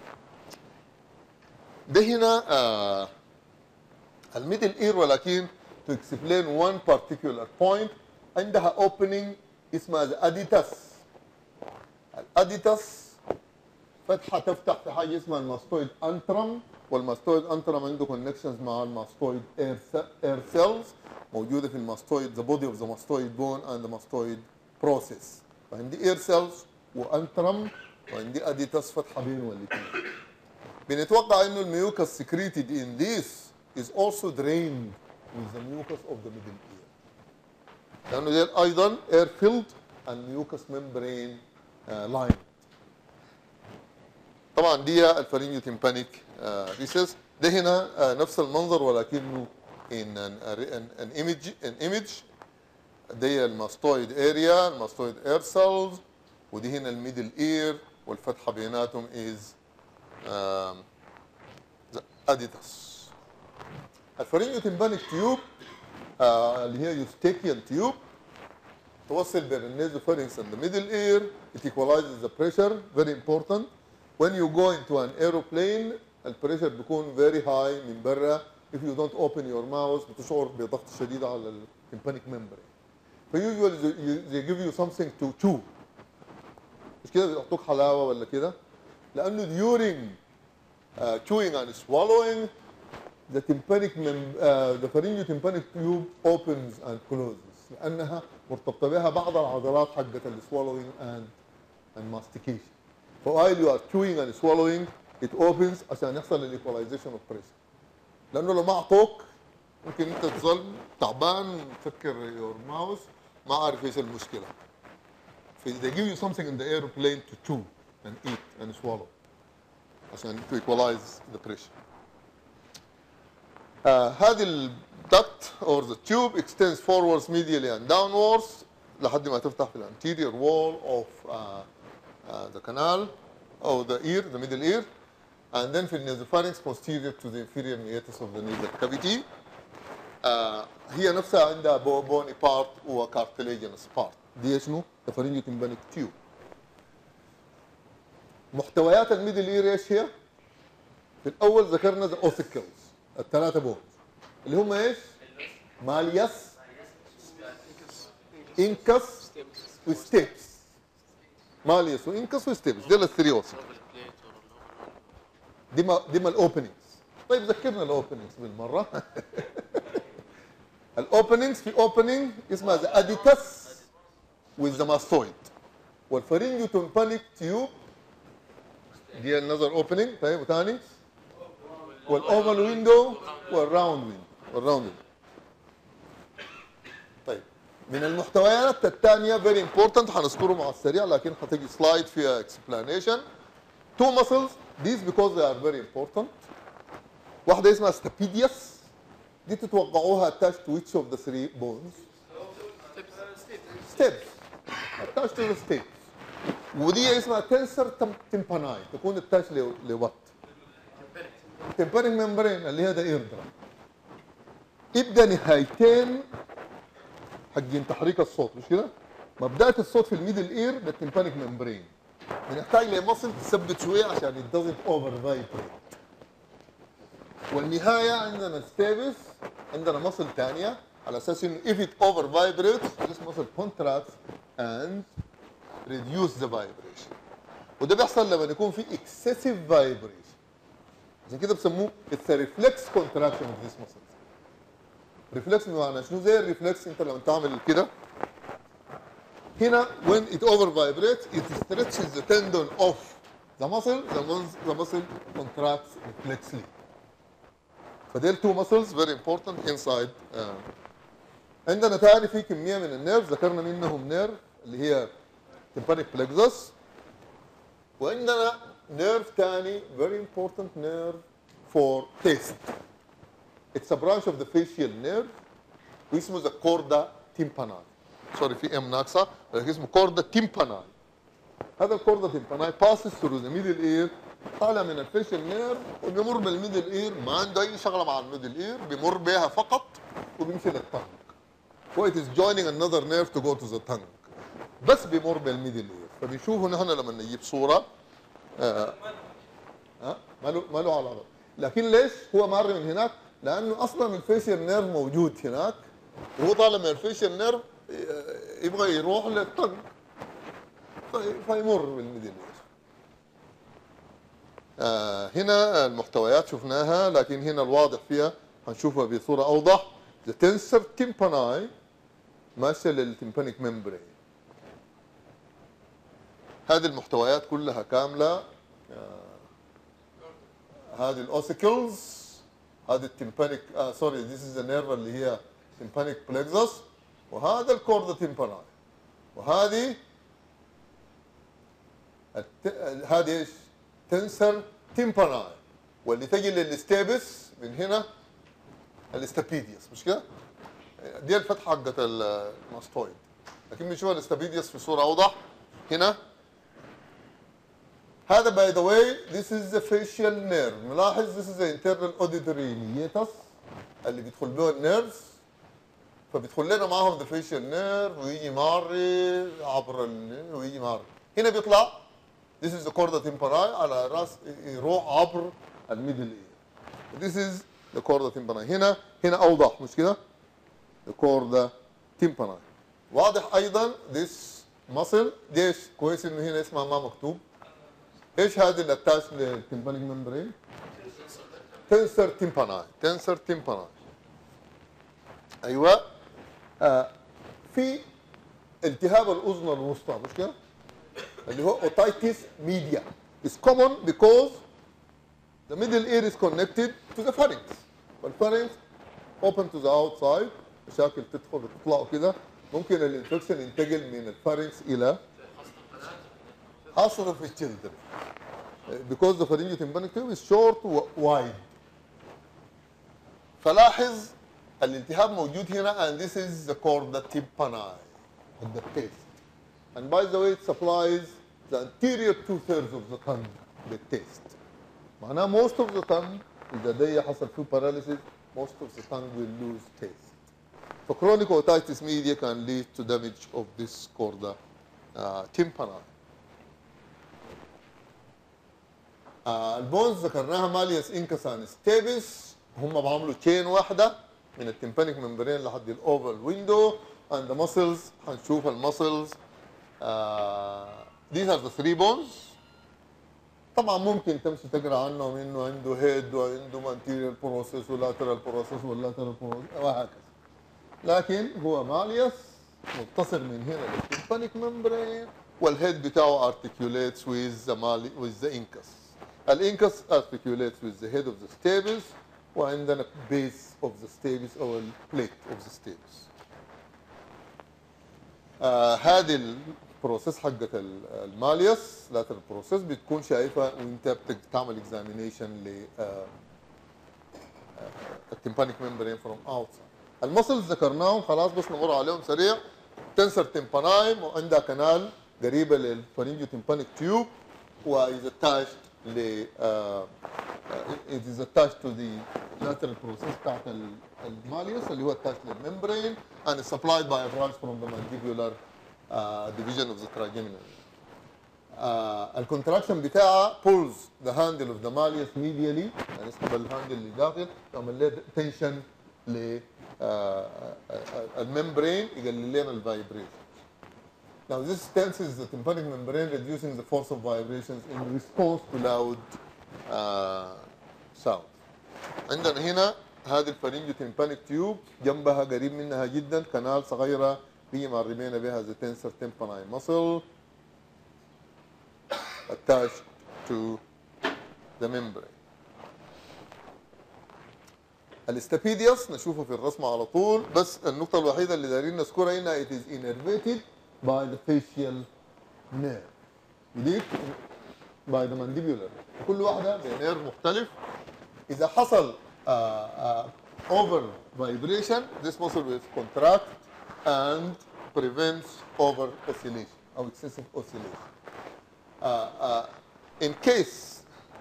ده هنا آه الميدل اير ولكن to explain one particular point عندها opening اسمها الاديتاس الاديتاس فتحه تفتح في حاجه اسمها الماستويد انترم والماستويد انترم عنده كونكشنز مع الماستويد اير اير سيلز موجوده في الماستويد ذا بودي اوف ذا ماستويد بون اند ذا ماستويد بروسيس فعندي اير سيلز وانترم وعندي اديتاس فتحه بينهم الاثنين بنتوقع انه الميوكس secreted in this is also drained with the mucus of the middle ear لانه دي ايضا air filled and mucous membrane uh, lined طبعا دي الفرينيو تيمبانيك ريسس ده هنا آه، نفس المنظر ولكنه in an, an, an image an image دي الماستويد اريا الماستويد اير سيلز ودي هنا الميدل اير والفتحه بيناتهم از اديتاس الفرينيو تيمبانيك تيوب آه اللي هي يوستيكيان تيوب توصل بين النيزوفارynx and the middle ear it equalizes the pressure very important when you go into an aeroplane البريشر بيكون very high من برا if you don't open your mouth بتشعر بضغط شديد على التمبانيك membrane فيوجوالي they give you something to chew مش كده بيعطوك حلاوه ولا كده لانه during uh, chewing and swallowing the tympanic mem- uh, the pharyngotympanic tube opens and closes لانها مرتبطه بها بعض العضلات حقت ال swallowing and and mastication ف while you are chewing and swallowing it opens عشان يحصل ال equalization of pressure لانه لو ما اعطوك ممكن انت تظل تعبان تفكر your mouth ما عارف ايش المشكله ف they give you something in the airplane to chew and eat and swallow عشان to equalize the pressure آه هذه الدكت or the tube extends forwards medially and downwards لحد ما تفتح في anterior wall of uh, uh, the canal or the ear the middle ear and then في النيزوفارynx posterior to the inferior meatus of the nasal cavity آه هي نفسها عندها بوني بارت وكارتليجنس بارت دي شنو؟ the pharyngotympanic tube محتويات الميدل اير ايش هي؟ في الاول ذكرنا ذا اوسيكلز الثلاثه بونز اللي هم ايش؟ مالياس انكس وستيبس مالياس وانكس وستيبس دول الثري اوسيكلز دي ما دي ما الاوبننجز طيب ذكرنا الاوبننجز بالمره الاوبننجز في اوبننج اسمها ذا اديتس with the mastoid والفرينجو تمبانيك تيوب دي النظر اوبننج طيب وثاني والاوفال ويندو والراوند ويندو والراوند ويندو طيب من المحتويات الثانيه فيري امبورتنت حنذكرهم على السريع لكن حتيجي سلايد فيها explanation two muscles these because they are very important واحده اسمها stapedius دي تتوقعوها attached to which of the three bones steps attached to the steps ودي اسمها تنسر تمباناي تكون attached ل- لوات تمبانيك ممبرين اللي هي ده ايردرا يبقى نهايتين حقين تحريك الصوت مش كده؟ مبدأة الصوت في الميدل اير بالتمبانيك ممبرين بنحتاج لمصل تثبت شويه عشان it doesn't over vibrate والنهايه عندنا ستيبس عندنا مصل ثانيه على اساس انه if it over vibrates this muscle contracts and reduce the vibration وده بيحصل لما يكون في excessive vibration عشان كده بسموه it's a reflex contraction of this muscle ريفلكس بمعنى شنو زي الريفلكس انت لما تعمل كده هنا when it over vibrates it stretches the tendon of the muscle the, mus- the muscle contracts reflexly فديل two muscles very important inside uh, عندنا تاني في كميه من النيرف ذكرنا منهم نيرف اللي هي tympanic plexus وعندنا نيرف تاني very important nerve for taste it's a branch of the facial nerve واسمه the corda tympani سوري في ام ناقصه لكن اسمه كوردا تيمباناي هذا الكوردا تيمباناي passes through the middle ear طالع من الفيشل نير وبيمر بالميدل اير ما عنده اي شغله مع الميدل اير بيمر بها فقط وبيمشي للتانك و it is joining another nerve to go to the tongue بس بيمر بالميدل اير فبنشوفه نحن لما نجيب صوره آه ها ما له ما له علاقه لكن ليش هو مر من هناك؟ لانه اصلا الفيشل نيرف موجود هناك وهو طالع من الفيشل نيرف يبغى يروح للطنق في- فيمر بالميدل اير آه هنا المحتويات شفناها لكن هنا الواضح فيها هنشوفها بصوره اوضح the tensor tympani ماشيه للتمبانيك ممبرين هذه المحتويات كلها كامله آه هذه الاوسيكلز هذه التمبانيك آه سوري ذيس از نيرف اللي هي تمبانيك plexus وهذا الكوردا تيمباناي وهذه الت... هذه ايش؟ تنسر تيمباناي واللي تجي للستيبس من هنا الاستابيديوس مش كده؟ دي الفتحه حقت الماستويد لكن بنشوف الاستابيديوس في صوره اوضح هنا هذا باي ذا واي ذيس از ذا فيشيال نيرف ملاحظ ذيس از ذا internal auditory meatus اللي بيدخل به النيرفز فبيدخل لنا معاهم ذا فيشيال نيرف ويجي ماري عبر ال... ويجي ماري هنا بيطلع This is the corda tympani على راس يروح عبر الميدل اير This is the corda tympani هنا هنا اوضح مش كده the corda tympani واضح ايضا this muscle ليش كويس انه هنا اسمها ما مكتوب ايش هذه اللي اتاش للتمبانيك ممبرين تنسر تيمباناي تنسر تيمباناي ايوه آه في التهاب الاذن الوسطى مش كده؟ اللي هو otitis media is common because the middle ear is connected to the pharynx والpharynx open to the outside مشاكل تدخل وتطلع كده ممكن الانفكشن ينتقل من الفارنكس الى خاصة في الشلدرن because the pharyngeal tympanic tube is short و wide فلاحظ الالتهاب موجود هنا and this is the corda tympani of the taste and by the way it supplies the anterior two thirds of the tongue the taste معناه most of the tongue إذا ده حصل فيه paralysis most of the tongue will lose taste فchronic otitis media can lead to damage of this corda uh, tympani آه البونز ذكرناها ماليوس انكسان ستيبس هم بعملوا تشين واحده من التمبانيك ممبرين لحد الاوفال ويندو and the muscles هنشوف المسلز آه these are the three bones طبعا ممكن تمشي تقرا عنهم انه عنده هيد وعنده انتيريال بروسيس ولاترال بروسيس واللاترال بروسيس وهكذا لكن هو ماليوس متصل من هنا للتمبانيك ممبرين والهيد بتاعه articulates with the mali with the incus الانكس articulates with the head of the stapes وعندنا base of the stapes او البليت of the stapes آه هذه البروسيس حقت ال- الماليوس لاتر بروسيس بتكون شايفها وانت بتعمل اكزامينيشن ل التمبانيك ممبرين فروم اوتسايد المسلز ذكرناهم خلاص بس نمر عليهم سريع تنسر تمبانايم وعندها كنال قريبه للفرنجيو تمبانيك تيوب واذا attached ل آه، it is attached to the lateral process بتاعت ال- الماليوس اللي هو attached للممبرين and is supplied by a branch from the mandibular uh, division of the trigeminal. آه الكونتراكشن بتاعها pulls the handle of the malleus medially يعني يسحب الهاندل اللي داخل يعمل له تنشن ل آه، آه، الممبرين يقلل لنا الفايبريشن Now this tenses the tympanic membrane reducing the force of vibrations in response to loud uh, sound. عندنا هنا هذه الفرنجو tympanic tube جنبها قريب منها جدا كنال صغيرة هي مرمينا بها the tensor tympani muscle attached to the membrane. الاستابيديوس نشوفه في الرسمة على طول بس النقطة الوحيدة اللي دايرين نذكرها هنا it is innervated by the facial nerve. ودي by the mandibular. كل واحدة بنيرف مختلف. إذا حصل uh, uh, over vibration this muscle will contract and prevents over oscillation أو excessive oscillation. Uh, uh, in case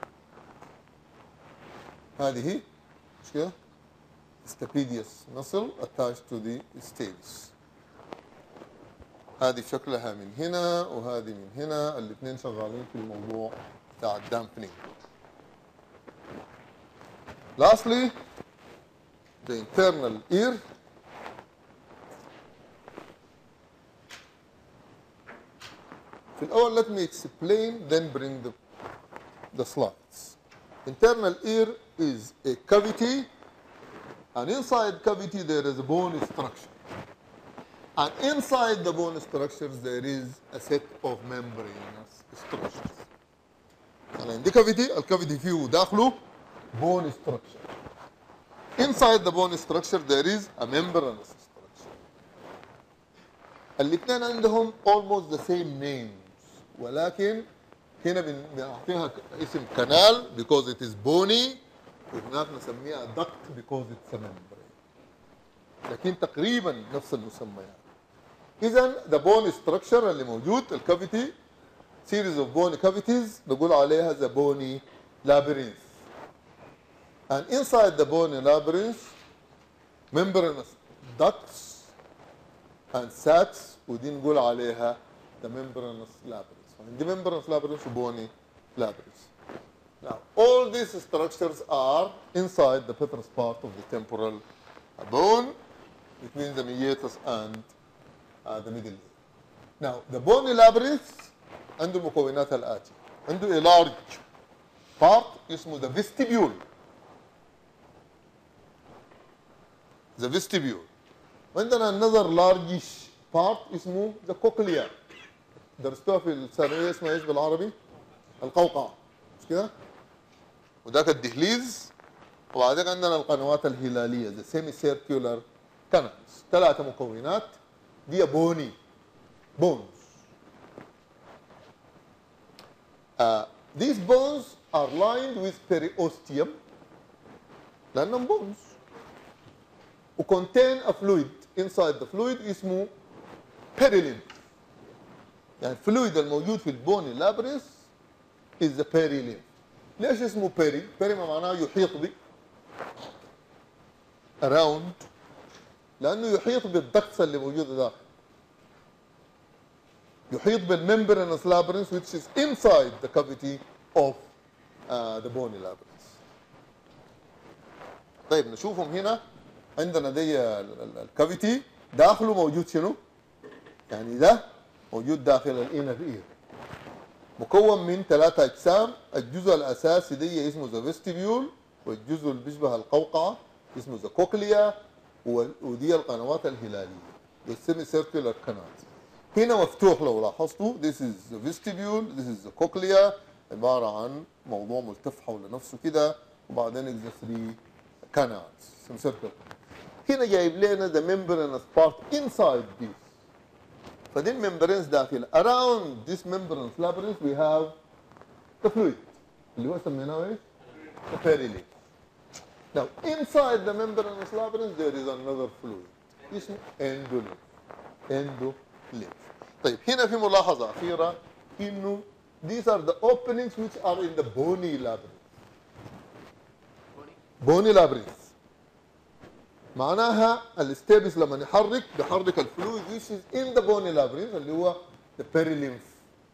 هذه مش كده؟ stapedius muscle attached to the stapes. هذه شكلها من هنا وهذه من هنا الاثنين شغالين في الموضوع بتاع الدامبنينج. Lastly, the internal ear في الأول let me explain then bring the, the slides. Internal ear is a cavity and inside cavity there is a bone structure. And inside the bone structures there is a set of membranous structures. يعني عندي cavity الكافيتي فيه داخله bone structure. Inside the bone structure there is a membranous structure. الاثنين عندهم almost the same names ولكن هنا بن- بنعطيها ك- اسم كنال because it is bony وهناك نسميها duct because it's a membrane. لكن تقريبا نفس المسميات. اذا the bone structure اللي موجود الكافيتي series of bony cavities نقول عليها the bony labyrinth. And inside the bony labyrinth membranous ducts and sacs ودي نقول عليها the membranous labyrinth. عندي membranous labyrinth وبوني labyrinth. Now, all these structures are inside the petrous part of the temporal bone between the meatus and uh, the middle ear. Now, the bony labyrinth عنده المكونات الآتية. عنده a large part اسمه the vestibule. The vestibule. وعندنا another largish part اسمه the cochlea. درستوها في الثانوية اسمها ايش بالعربي؟ القوقعة. مش كده؟ وذاك الدهليز وبعدين عندنا القنوات الهلاليه the semi circular canals ثلاثه مكونات دي بوني bones uh, these bones are lined with periosteum لانهم bones و contain a fluid inside the fluid اسمه perilymph يعني الفلويد الموجود في البوني لابريس is the perilymph ليش اسمه بيري؟ بيري ما معناه يحيط ب around لانه يحيط بالدكتس اللي موجوده داخل يحيط بالممبرانس labyrinth which is inside the cavity of ذا بوني لابرنس طيب نشوفهم هنا عندنا دي الكافيتي داخله موجود شنو؟ يعني ده موجود داخل الانر اير مكون من ثلاثة أجسام الجزء الأساسي دي اسمه ذا فيستيبيول والجزء اللي بيشبه القوقعة اسمه ذا كوكليا ودي القنوات الهلالية السيمي سيركولار كانالز هنا مفتوح لو لاحظتوا this is the vestibule this is the cochlea عبارة عن موضوع ملتف حول نفسه كده وبعدين the three canals some circle هنا جايب لنا the membranous part inside this فدي الممبرينز داخل around this membranous labyrinth we have the fluid اللي هو سميناه ايش؟ the perilene now inside the membranous labyrinth there is another fluid اسمه endolymph endolymph طيب هنا في ملاحظة أخيرة إنه these are the openings which are in the bony labyrinth bony labyrinth معناها الستيبس لما يحرك بيحرك الفلويد which is in the bony labyrinth اللي هو the perilymph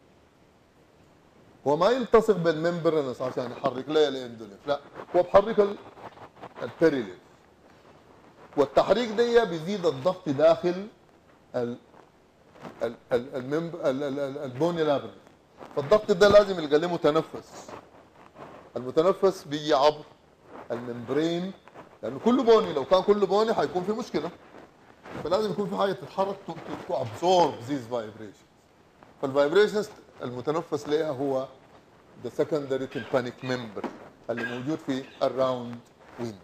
هو ما يلتصق بالممبرنس عشان يحرك ليه الاندولينف لا هو بحرك ال- البيريلينف والتحريك ده بيزيد الضغط داخل ال ال ال الممب ال ال ال البوني لابرنت فالضغط ده لازم يلقى له متنفس المتنفس بيجي عبر الممبرين لانه كله بوني لو كان كله بوني حيكون في مشكله فلازم يكون في حاجه تتحرك تو ابزورب ذيز فايبريشنز فالفايبريشنز المتنفس لها هو the secondary tympanic member اللي موجود في الراوند ويندو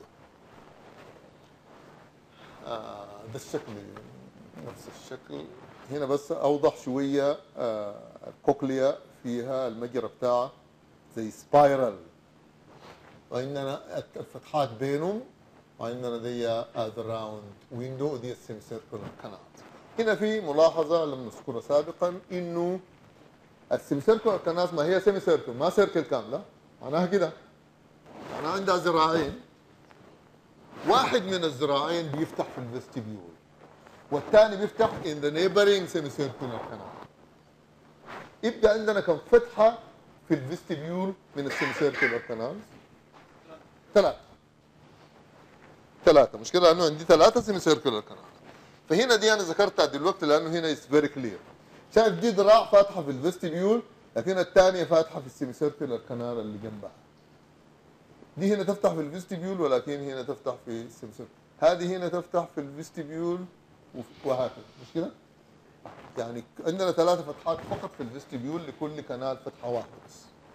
آه ده الشكل نفس الشكل هنا بس اوضح شويه آه الكوكليا فيها المجرى بتاعها زي سبايرال وعندنا الفتحات بينهم وعندنا دي ذا راوند ويندو ودي السيم سيركلر كانال هنا في ملاحظه لم نذكرها سابقا انه السيم سيركلر كانال ما هي سيمي سيركل ما سيركل كامله معناها كده معناها عندها ذراعين واحد من الذراعين بيفتح في الفيستيبيول والثاني بيفتح in the neighboring semicircular canal يبقى عندنا كم فتحة في الفيستيبيول من السيميسيركولار كانالز ثلاثة ثلاثة مش كده لأنه عندي ثلاثة سيميسيركولار كانال فهنا دي أنا ذكرتها دلوقتي لأنه هنا it's very clear شايف دي ذراع فاتحة في الفيستيبيول لكن الثانية فاتحة في السيميسيركولار كانال اللي جنبها دي هنا تفتح في الفيستيبيول ولكن هنا تفتح في السيمسيركل هذه هنا تفتح في الفيستيبيول وهكذا مش كده؟ يعني عندنا ثلاثة فتحات فقط في الفيستيبيول لكل كنال فتحة واحدة بس.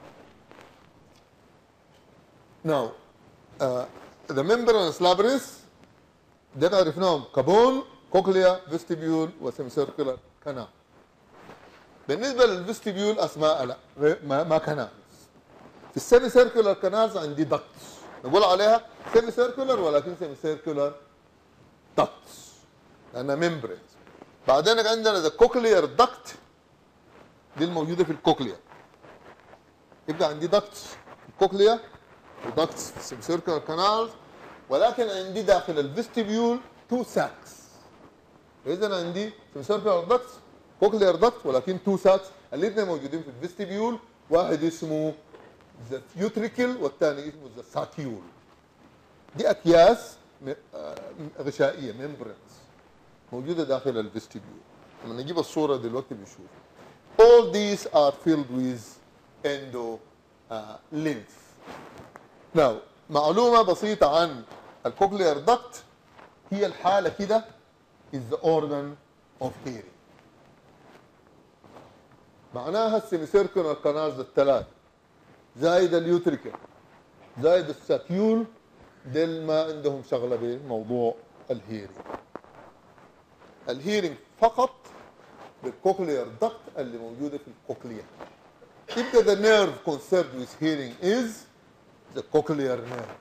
Now, uh, the membranous labyrinth ده عرفناهم كابون كوكليا فيستيبيول وسيمسيركولار كانال. بالنسبة للفيستيبيول أسماء لا غير- ما, ما كانال في السيمي سيركولار كانالز عندي دكتس نقول عليها سيمي سيركولار ولكن سيمي سيركولار دكتس لانها ممبرينز بعدين عندنا ذا كوكلير دكت دي الموجوده في الكوكليا يبقى عندي دكتس في الكوكليا ودكتس في السيمي سيركولار كانالز ولكن عندي داخل الفيستيبيول تو ساكس اذا عندي سيمي سيركولار دكتس كوكلير دكت ولكن تو ساكس الاثنين موجودين في الفيستيبيول واحد اسمه ذا فيوتريكل والثاني اسمه ذا ساكيول دي اكياس م- آه، غشائيه ممبرنز موجوده داخل الفيستيبيول لما نجيب الصوره دلوقتي بنشوف all these are filled with endo uh, lymph now معلومه بسيطه عن الكوكلير دكت هي الحاله كده is the organ of hearing معناها السيميسيركولار كانالز الثلاث زايد اليوتريكال زايد الساكيول ديل ما عندهم شغله بموضوع الهيرنج الهيرنج فقط بالكوكلير دكت اللي موجوده في الكوكليا يبقى the nerve concerned with hearing is the cochlear nerve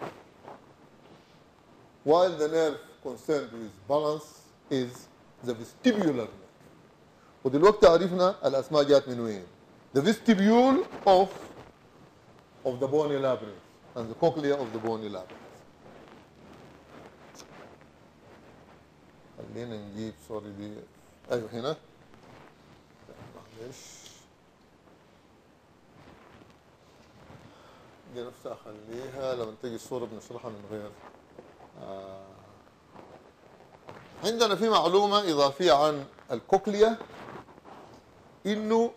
while the nerve concerned with balance is the vestibular nerve ودلوقتي عرفنا الاسماء جات من وين the vestibule of of the bony labyrinth and the cochlea of the bony labyrinth خلينا نجيب سوري دي ايوه هنا معلش دي نفسها اخليها لما تيجي الصوره بنشرحها من غير آه. عندنا في معلومه اضافيه عن الكوكليا انه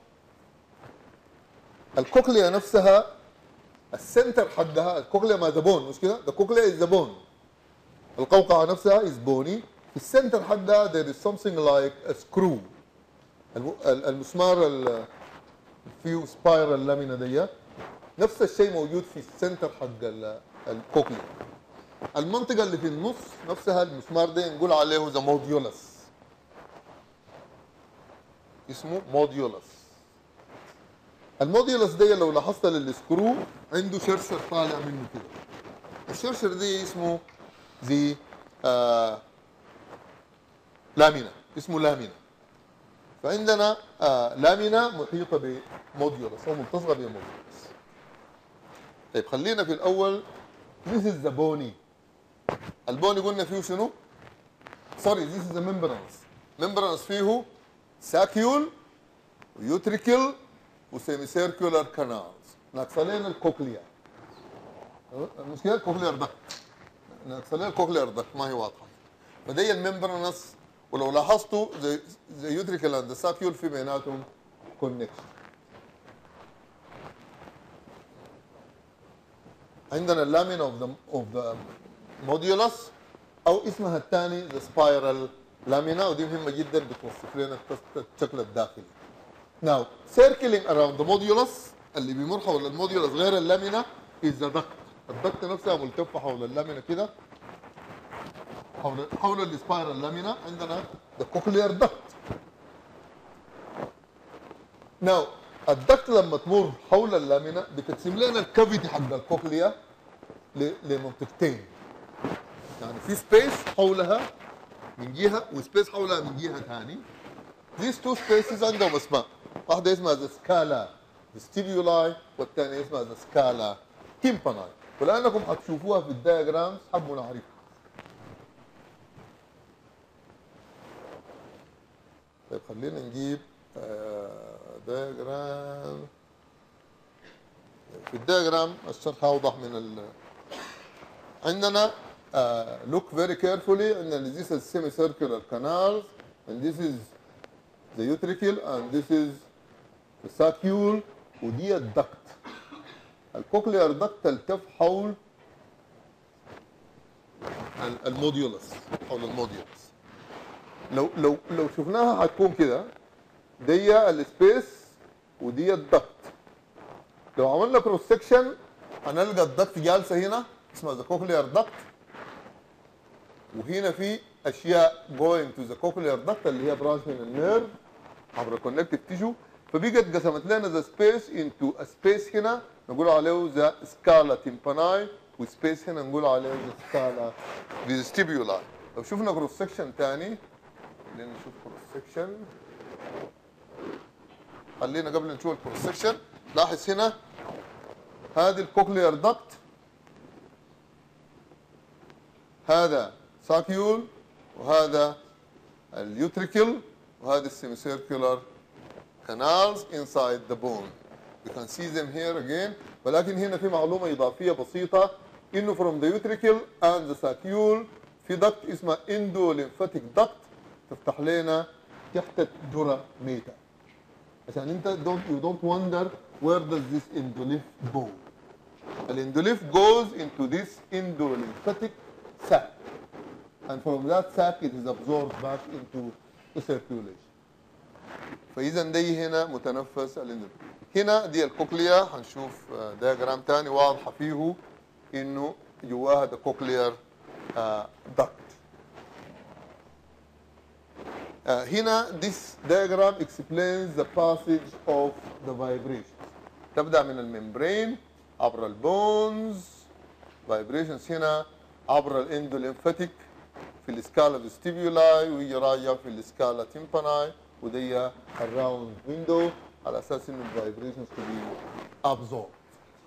الكوكليا نفسها السنتر حقها الكوكليا ما زبون مش كده؟ الكوكليا از زبون القوقعه نفسها از بوني في السنتر حقها there is something like a screw الم- ال- المسمار ال- فيه سبايرال لامينا دي نفس الشيء موجود في السنتر حق ال- الكوكليا المنطقة اللي في النص نفسها المسمار ده نقول عليه ذا موديولس اسمه موديولس الموديولس ده لو لاحظت للسكرو عنده شرشر طالع منه كده الشرشر ده اسمه زي آه لامينا اسمه لامينا فعندنا آه لامينا محيطة بموديولس أو ملتصقة بموديولس طيب خلينا في الأول This is the bony البوني قلنا فيه شنو؟ سوري this is the membranous membranous فيه ساكيول ويوتريكل وسيمي سيركولار كانالز ناقصلين الكوكليا المشكلة الكوكليار ده ناقصلين الكوكليار ده ما هي واضحة فدي الممبرانس ولو لاحظتوا زي زي يوتريكل اند ساكيول في بيناتهم كونكشن عندنا اللامين اوف ذا اوف ذا موديولس او اسمها الثاني ذا سبايرال لامينا ودي مهمه جدا بتوصف لنا التس- الشكل الداخلي. Now circling around the modulus اللي بيمر حول الموديولس غير اللامينا is the duct. الدكت نفسها ملتفه حول اللامينا كده حول حول السبايرال لامينا عندنا the cochlear duct. Now الدكت لما تمر حول اللامينا بتقسم لنا الكافيتي حق الكوكليا ل- لمنطقتين يعني في سبيس حولها من جهه وسبيس حولها من جهه ثاني these two spaces عندهم اسماء واحده اسمها ذا سكالا vestibuli والثانيه اسمها ذا سكالا تيمباناي ولانكم حتشوفوها في الدياجرامز حبوا نعرفها طيب خلينا نجيب دياجرام في الدياجرام الشرح اوضح من ال عندنا uh, look very carefully عندنا this is semicircular canals and this is the utricle and this is the saccule ودي الدكت الكوكليار دكت تلتف حول ال- الموديولس حول الموديولس لو لو لو شفناها هتكون كده دي السبيس ودي الدكت لو عملنا كروس سكشن هنلقى الدكت جالسه هنا اسمها ذا كوكليار دكت وهنا في اشياء going to the cochlear duct اللي هي برانش من النيرف عبر الكونكتيف تيشو فبقت قسمت لنا ذا سبيس انتو سبيس هنا نقول عليه ذا سكالا تيمباناي وسبيس هنا نقول عليه ذا سكالا فيستيبيولاي لو شفنا كروس سكشن ثاني خلينا نشوف كروس سكشن خلينا قبل نشوف الكروس سكشن لاحظ هنا هذه الكوكليار دكت هذا ساكيول وهذا اليوتريكل وهذا السيميسيركولار canals inside the bone. You can see them here again ولكن هنا في معلومة إضافية بسيطة إنه from the utricle and the saccule في duct اسمها endolymphatic duct تفتح لنا تحت الدرة ميتا عشان انت don't you don't wonder where does this endolymph go الاندوليف goes into this endolymphatic sac and from that sac it is absorbed back into the circulation فاذا دي هنا متنفس الاندوليف هنا دي الكوكليا هنشوف دياجرام تاني واضحه فيه انه جواها the cochlear uh, duct Uh, هنا this diagram explains the passage of the vibrations تبدأ من الممبرين عبر البونز vibrations هنا عبر الاندوليمفاتيك في السكالا فيستيبيولاي ويجي راجع في السكالا تيمباناي ودي الراوند ويندو على اساس انه الفايبريشنز to be absorbed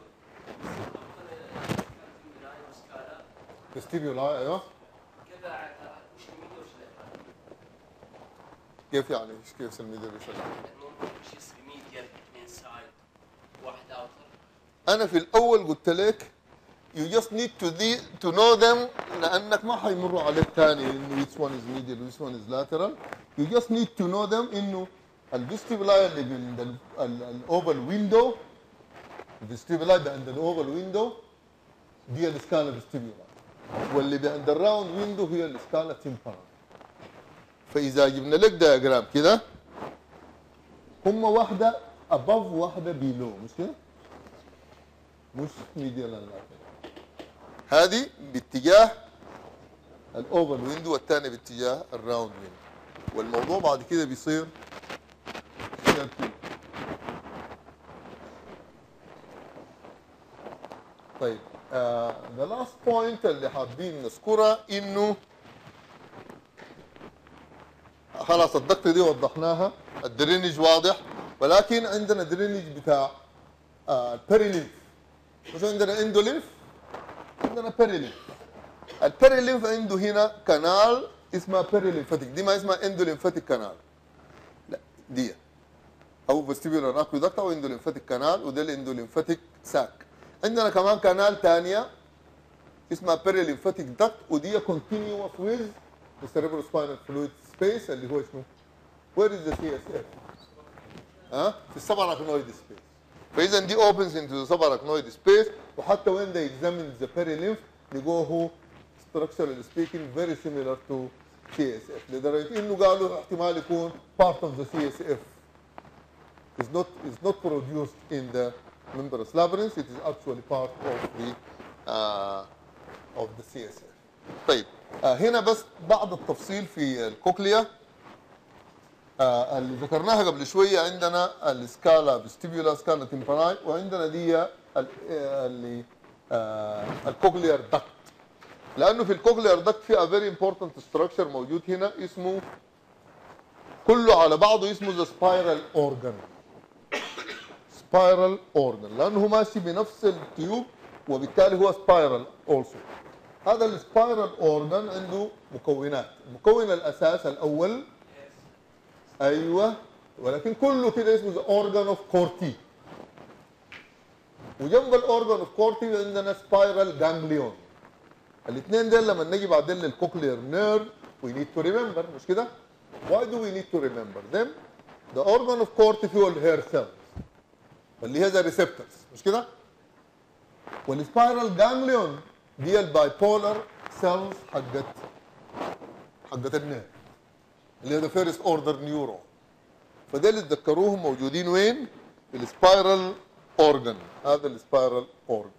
فيستيبيولاي ايوه كيف أعرف وش الميديا وش الإفراد؟ كيف يعني ايش كيف الميديا بيشتغل؟ المهم وش الميديا inside واحد outer انا في الاول قلت لك you just need to the, to know them لانك ما حيمروا عليك ثاني انه which one is medial which one is lateral you just need to know them انه الفيستيبولاي اللي عند الاوفال ويندو الفيستيبولاي اللي عند الاوفال ويندو دي السكالا فيستيبولاي واللي عند الراوند ويندو هي السكالا تيمبرال فاذا جبنا لك دياجرام كده هم واحده above واحده below مش كده؟ مش ميديال lateral هذه باتجاه الاوفر ويندو والثاني باتجاه الراوند ويندو والموضوع بعد كده بيصير circular. طيب آه the last point اللي حابين نذكرها انه خلاص الضغط دي وضحناها الدرينج واضح ولكن عندنا درينج بتاع آه بيريلينف مش عندنا اندولينف عندنا بيريلينف البيريلينف عنده هنا كانال اسمها بيريلينفاتيك دي ما اسمها اندولينفاتيك كانال لا دي او فيستيبولار اكويدكت او اندولينفاتيك كانال وده الاندولينفاتيك ساك عندنا كمان كانال ثانيه اسمها بيريلينفاتيك دكت ودي كونتينيوس ويز السيريبرو سباينال فلويد سبيس اللي هو شنو؟ وير از ذا سي اس اف؟ ها؟ في السباراكنويد سبيس فاذا دي opens into the subarachnoid space وحتى when they examine the perilymph لقوه structurally speaking very similar to CSF لدرجه انه قالوا احتمال يكون part of the CSF is not is not produced in the membranous labyrinth it is actually part of the uh, of the CSF طيب آه هنا بس بعض التفصيل في الكوكليا آه اللي ذكرناها قبل شويه عندنا السكالا فيستيبيولا سكالا تيمباناي وعندنا دي ال- آه، اللي آه الكوكليار دكت لانه في الكوكليار دكت في a very important structure موجود هنا اسمه كله على بعضه اسمه ذا سبايرال اورجان سبايرال اورجان لانه ماشي بنفس التيوب وبالتالي هو سبايرال اولسو هذا السبايرال اورجان عنده مكونات المكون الاساس الاول ايوه ولكن كله كده اسمه ذا اورجان اوف كورتي وجنب الاورجان اوف كورتي عندنا سبايرال جانجليون الاثنين دول لما نجي بعدين للكوكلير نيرف we need to remember مش كده؟ why do we need to remember them؟ the organ of corti فيه الهير cells اللي هي زي ريسبتورز مش كده؟ والسبايرال جانجليون دي الباي بولر سيلز حقت حقت النيرف اللي هي ذا فيرست اوردر نيورون فده اللي تذكروهم موجودين وين؟ في السبايرال اورجن هذا السبايرال اورجن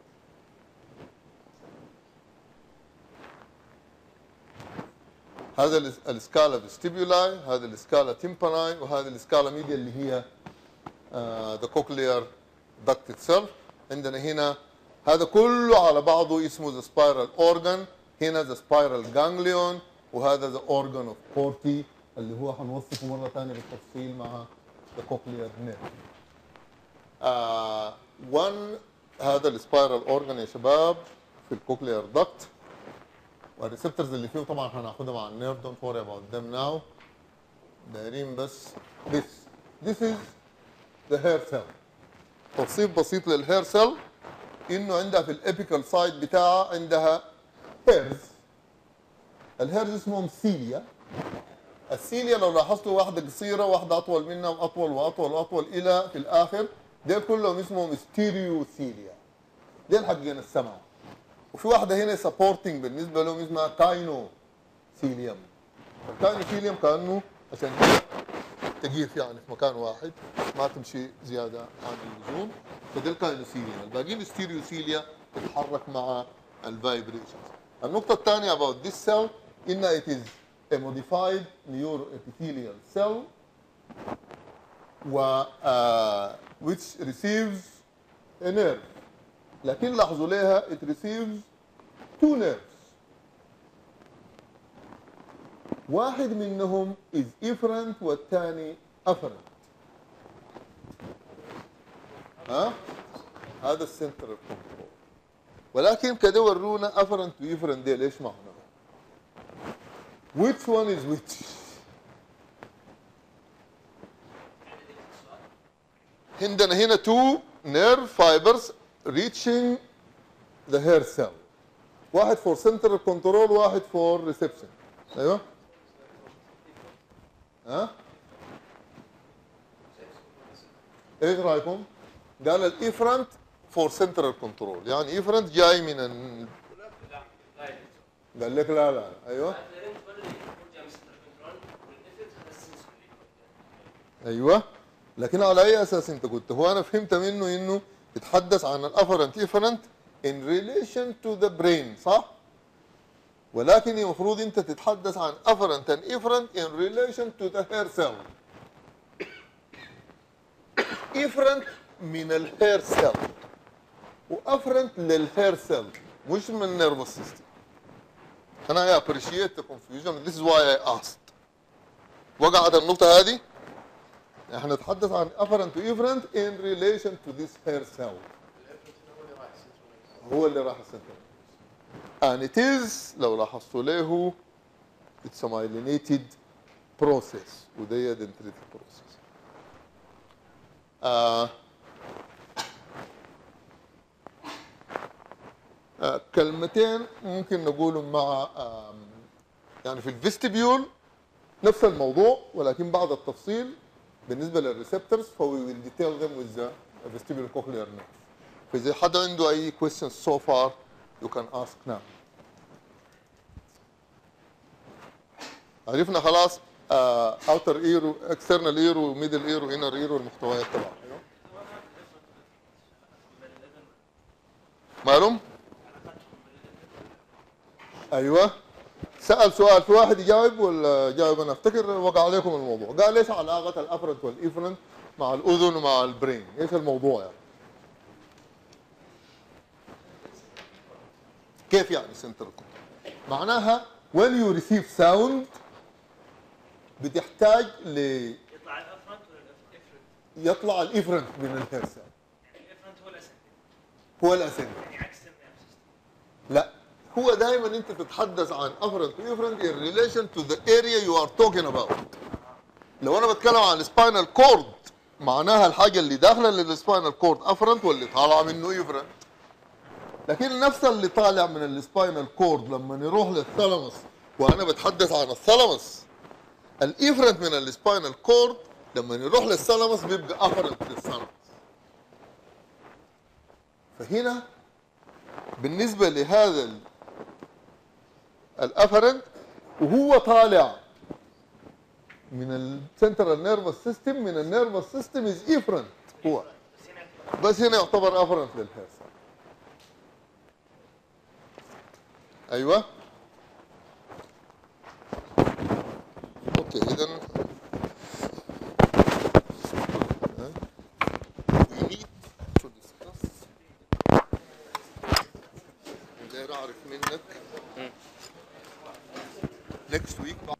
هذا الس- السكالا فيستيبولاي هذا السكالا تيمباناي وهذا السكالا ميديا اللي هي ذا كوكليار دكت اتسيلف عندنا هنا هذا كله على بعضه اسمه ذا سبايرال اورجن هنا ذا سبايرال جانجليون وهذا ذا اورجن اوف كورتي اللي هو حنوصفه مره ثانيه بالتفصيل مع ذا كوكليار نيرف آه one هذا السبايرال اورجن يا شباب في الكوكليار دكت والريسبتورز اللي فيه طبعا هناخدها مع النيرف دونت وري اباوت ذم ناو دايرين بس this this is the hair cell توصيف بسيط للهير سيل انه عندها في الابيكال سايد بتاعها عندها هيرز الهيرز اسمهم سيليا السيليا لو لاحظتوا واحده قصيره واحده اطول منها واطول واطول واطول الى في الاخر دول كلهم اسمهم ستيريو سيليا دول حقين السمع وفي واحده هنا سبورتنج بالنسبه لهم اسمها كاينو سيليوم الكاينو سيليوم كانه عشان كده تقيف يعني في مكان واحد ما تمشي زياده عن اللزوم فده الكاينوسيليا الباقيين ستيريوسيليا تتحرك مع الفايبريشنز النقطه الثانيه about this cell ان it is a modified neuroepithelial cell و uh, which receives a nerve لكن لاحظوا ليها it receives two nerves واحد منهم is efferent والثاني afferent ها هذا السنتر كنترول ولكن كده ورونا afferent و efferent دي ليش معنى which one is which عندنا هنا two nerve fibers reaching the hair cell واحد فور سنترال كنترول واحد فور ريسبشن ايوه ها ايش رايكم؟ قال الايفرنت فور سنترال كنترول يعني ايفرنت جاي من ال... قال لك لا لا ايوه الافرنت ولا اللي يرجع من ستر كنترول والافرنت هذا السنسوري ايوه لكن على اي اساس انت قلت هو انا فهمت منه انه يتحدث عن الافرنت افرنت in relation to the brain صح؟ ولكن المفروض انت تتحدث عن afferent and efferent in relation to the hair cell efferent من الهير سيل وافرنت للهير سيل مش من النيرفس سيستم انا I appreciate the confusion this is why I asked وقعت النقطة هذه احنا نتحدث عن afferent و efferent in relation to this hair cell هو اللي راح السنتر and it is لو لاحظتوا له it's a myelinated process وده dendritic process آه آه كلمتين ممكن نقولهم مع آه يعني في الفيستبيول نفس الموضوع ولكن بعض التفصيل بالنسبه للريسبتورز فوي ويل ديتيل ذم وذ vestibular cochlear nerve فاذا حد عنده اي questions so far you can ask now عرفنا خلاص اوتر اير اكسترنال اير وميدل اير وانر اير والمحتويات تبعها معلوم؟ ايوه سال سؤال في واحد يجاوب ولا جاوب انا افتكر وقع عليكم الموضوع قال ايش علاقه الافرنت والايفرنت مع الاذن ومع البرين ايش الموضوع يعني كيف يعني سنترال معناها when you receive sound بتحتاج ل يطلع الافرنت ولا الافرنت؟ يطلع الافرنت من الهير سيل يعني الافرنت هو الاسد هو الاسند يعني عكس النيرف سيستم لا هو دائما انت تتحدث عن افرنت وافرنت in relation to the area you are talking about لو انا بتكلم عن السباينال كورد معناها الحاجه اللي داخله للسباينال كورد افرنت واللي طالعه منه افرنت لكن نفس اللي طالع من السباينال كورد لما يروح للثلمس وانا بتحدث عن الثلمس الافرنت من السباينال كورد لما يروح للثلمس بيبقى افرنت للثلمس فهنا بالنسبه لهذا ال- الافرنت وهو طالع من السنترال نيرفس سيستم من النيرفس سيستم از افرنت هو بس هنا يعتبر بس هنا يعتبر افرنت للهيرس ايوه اوكي اذا we need to discuss داير اعرف منك next week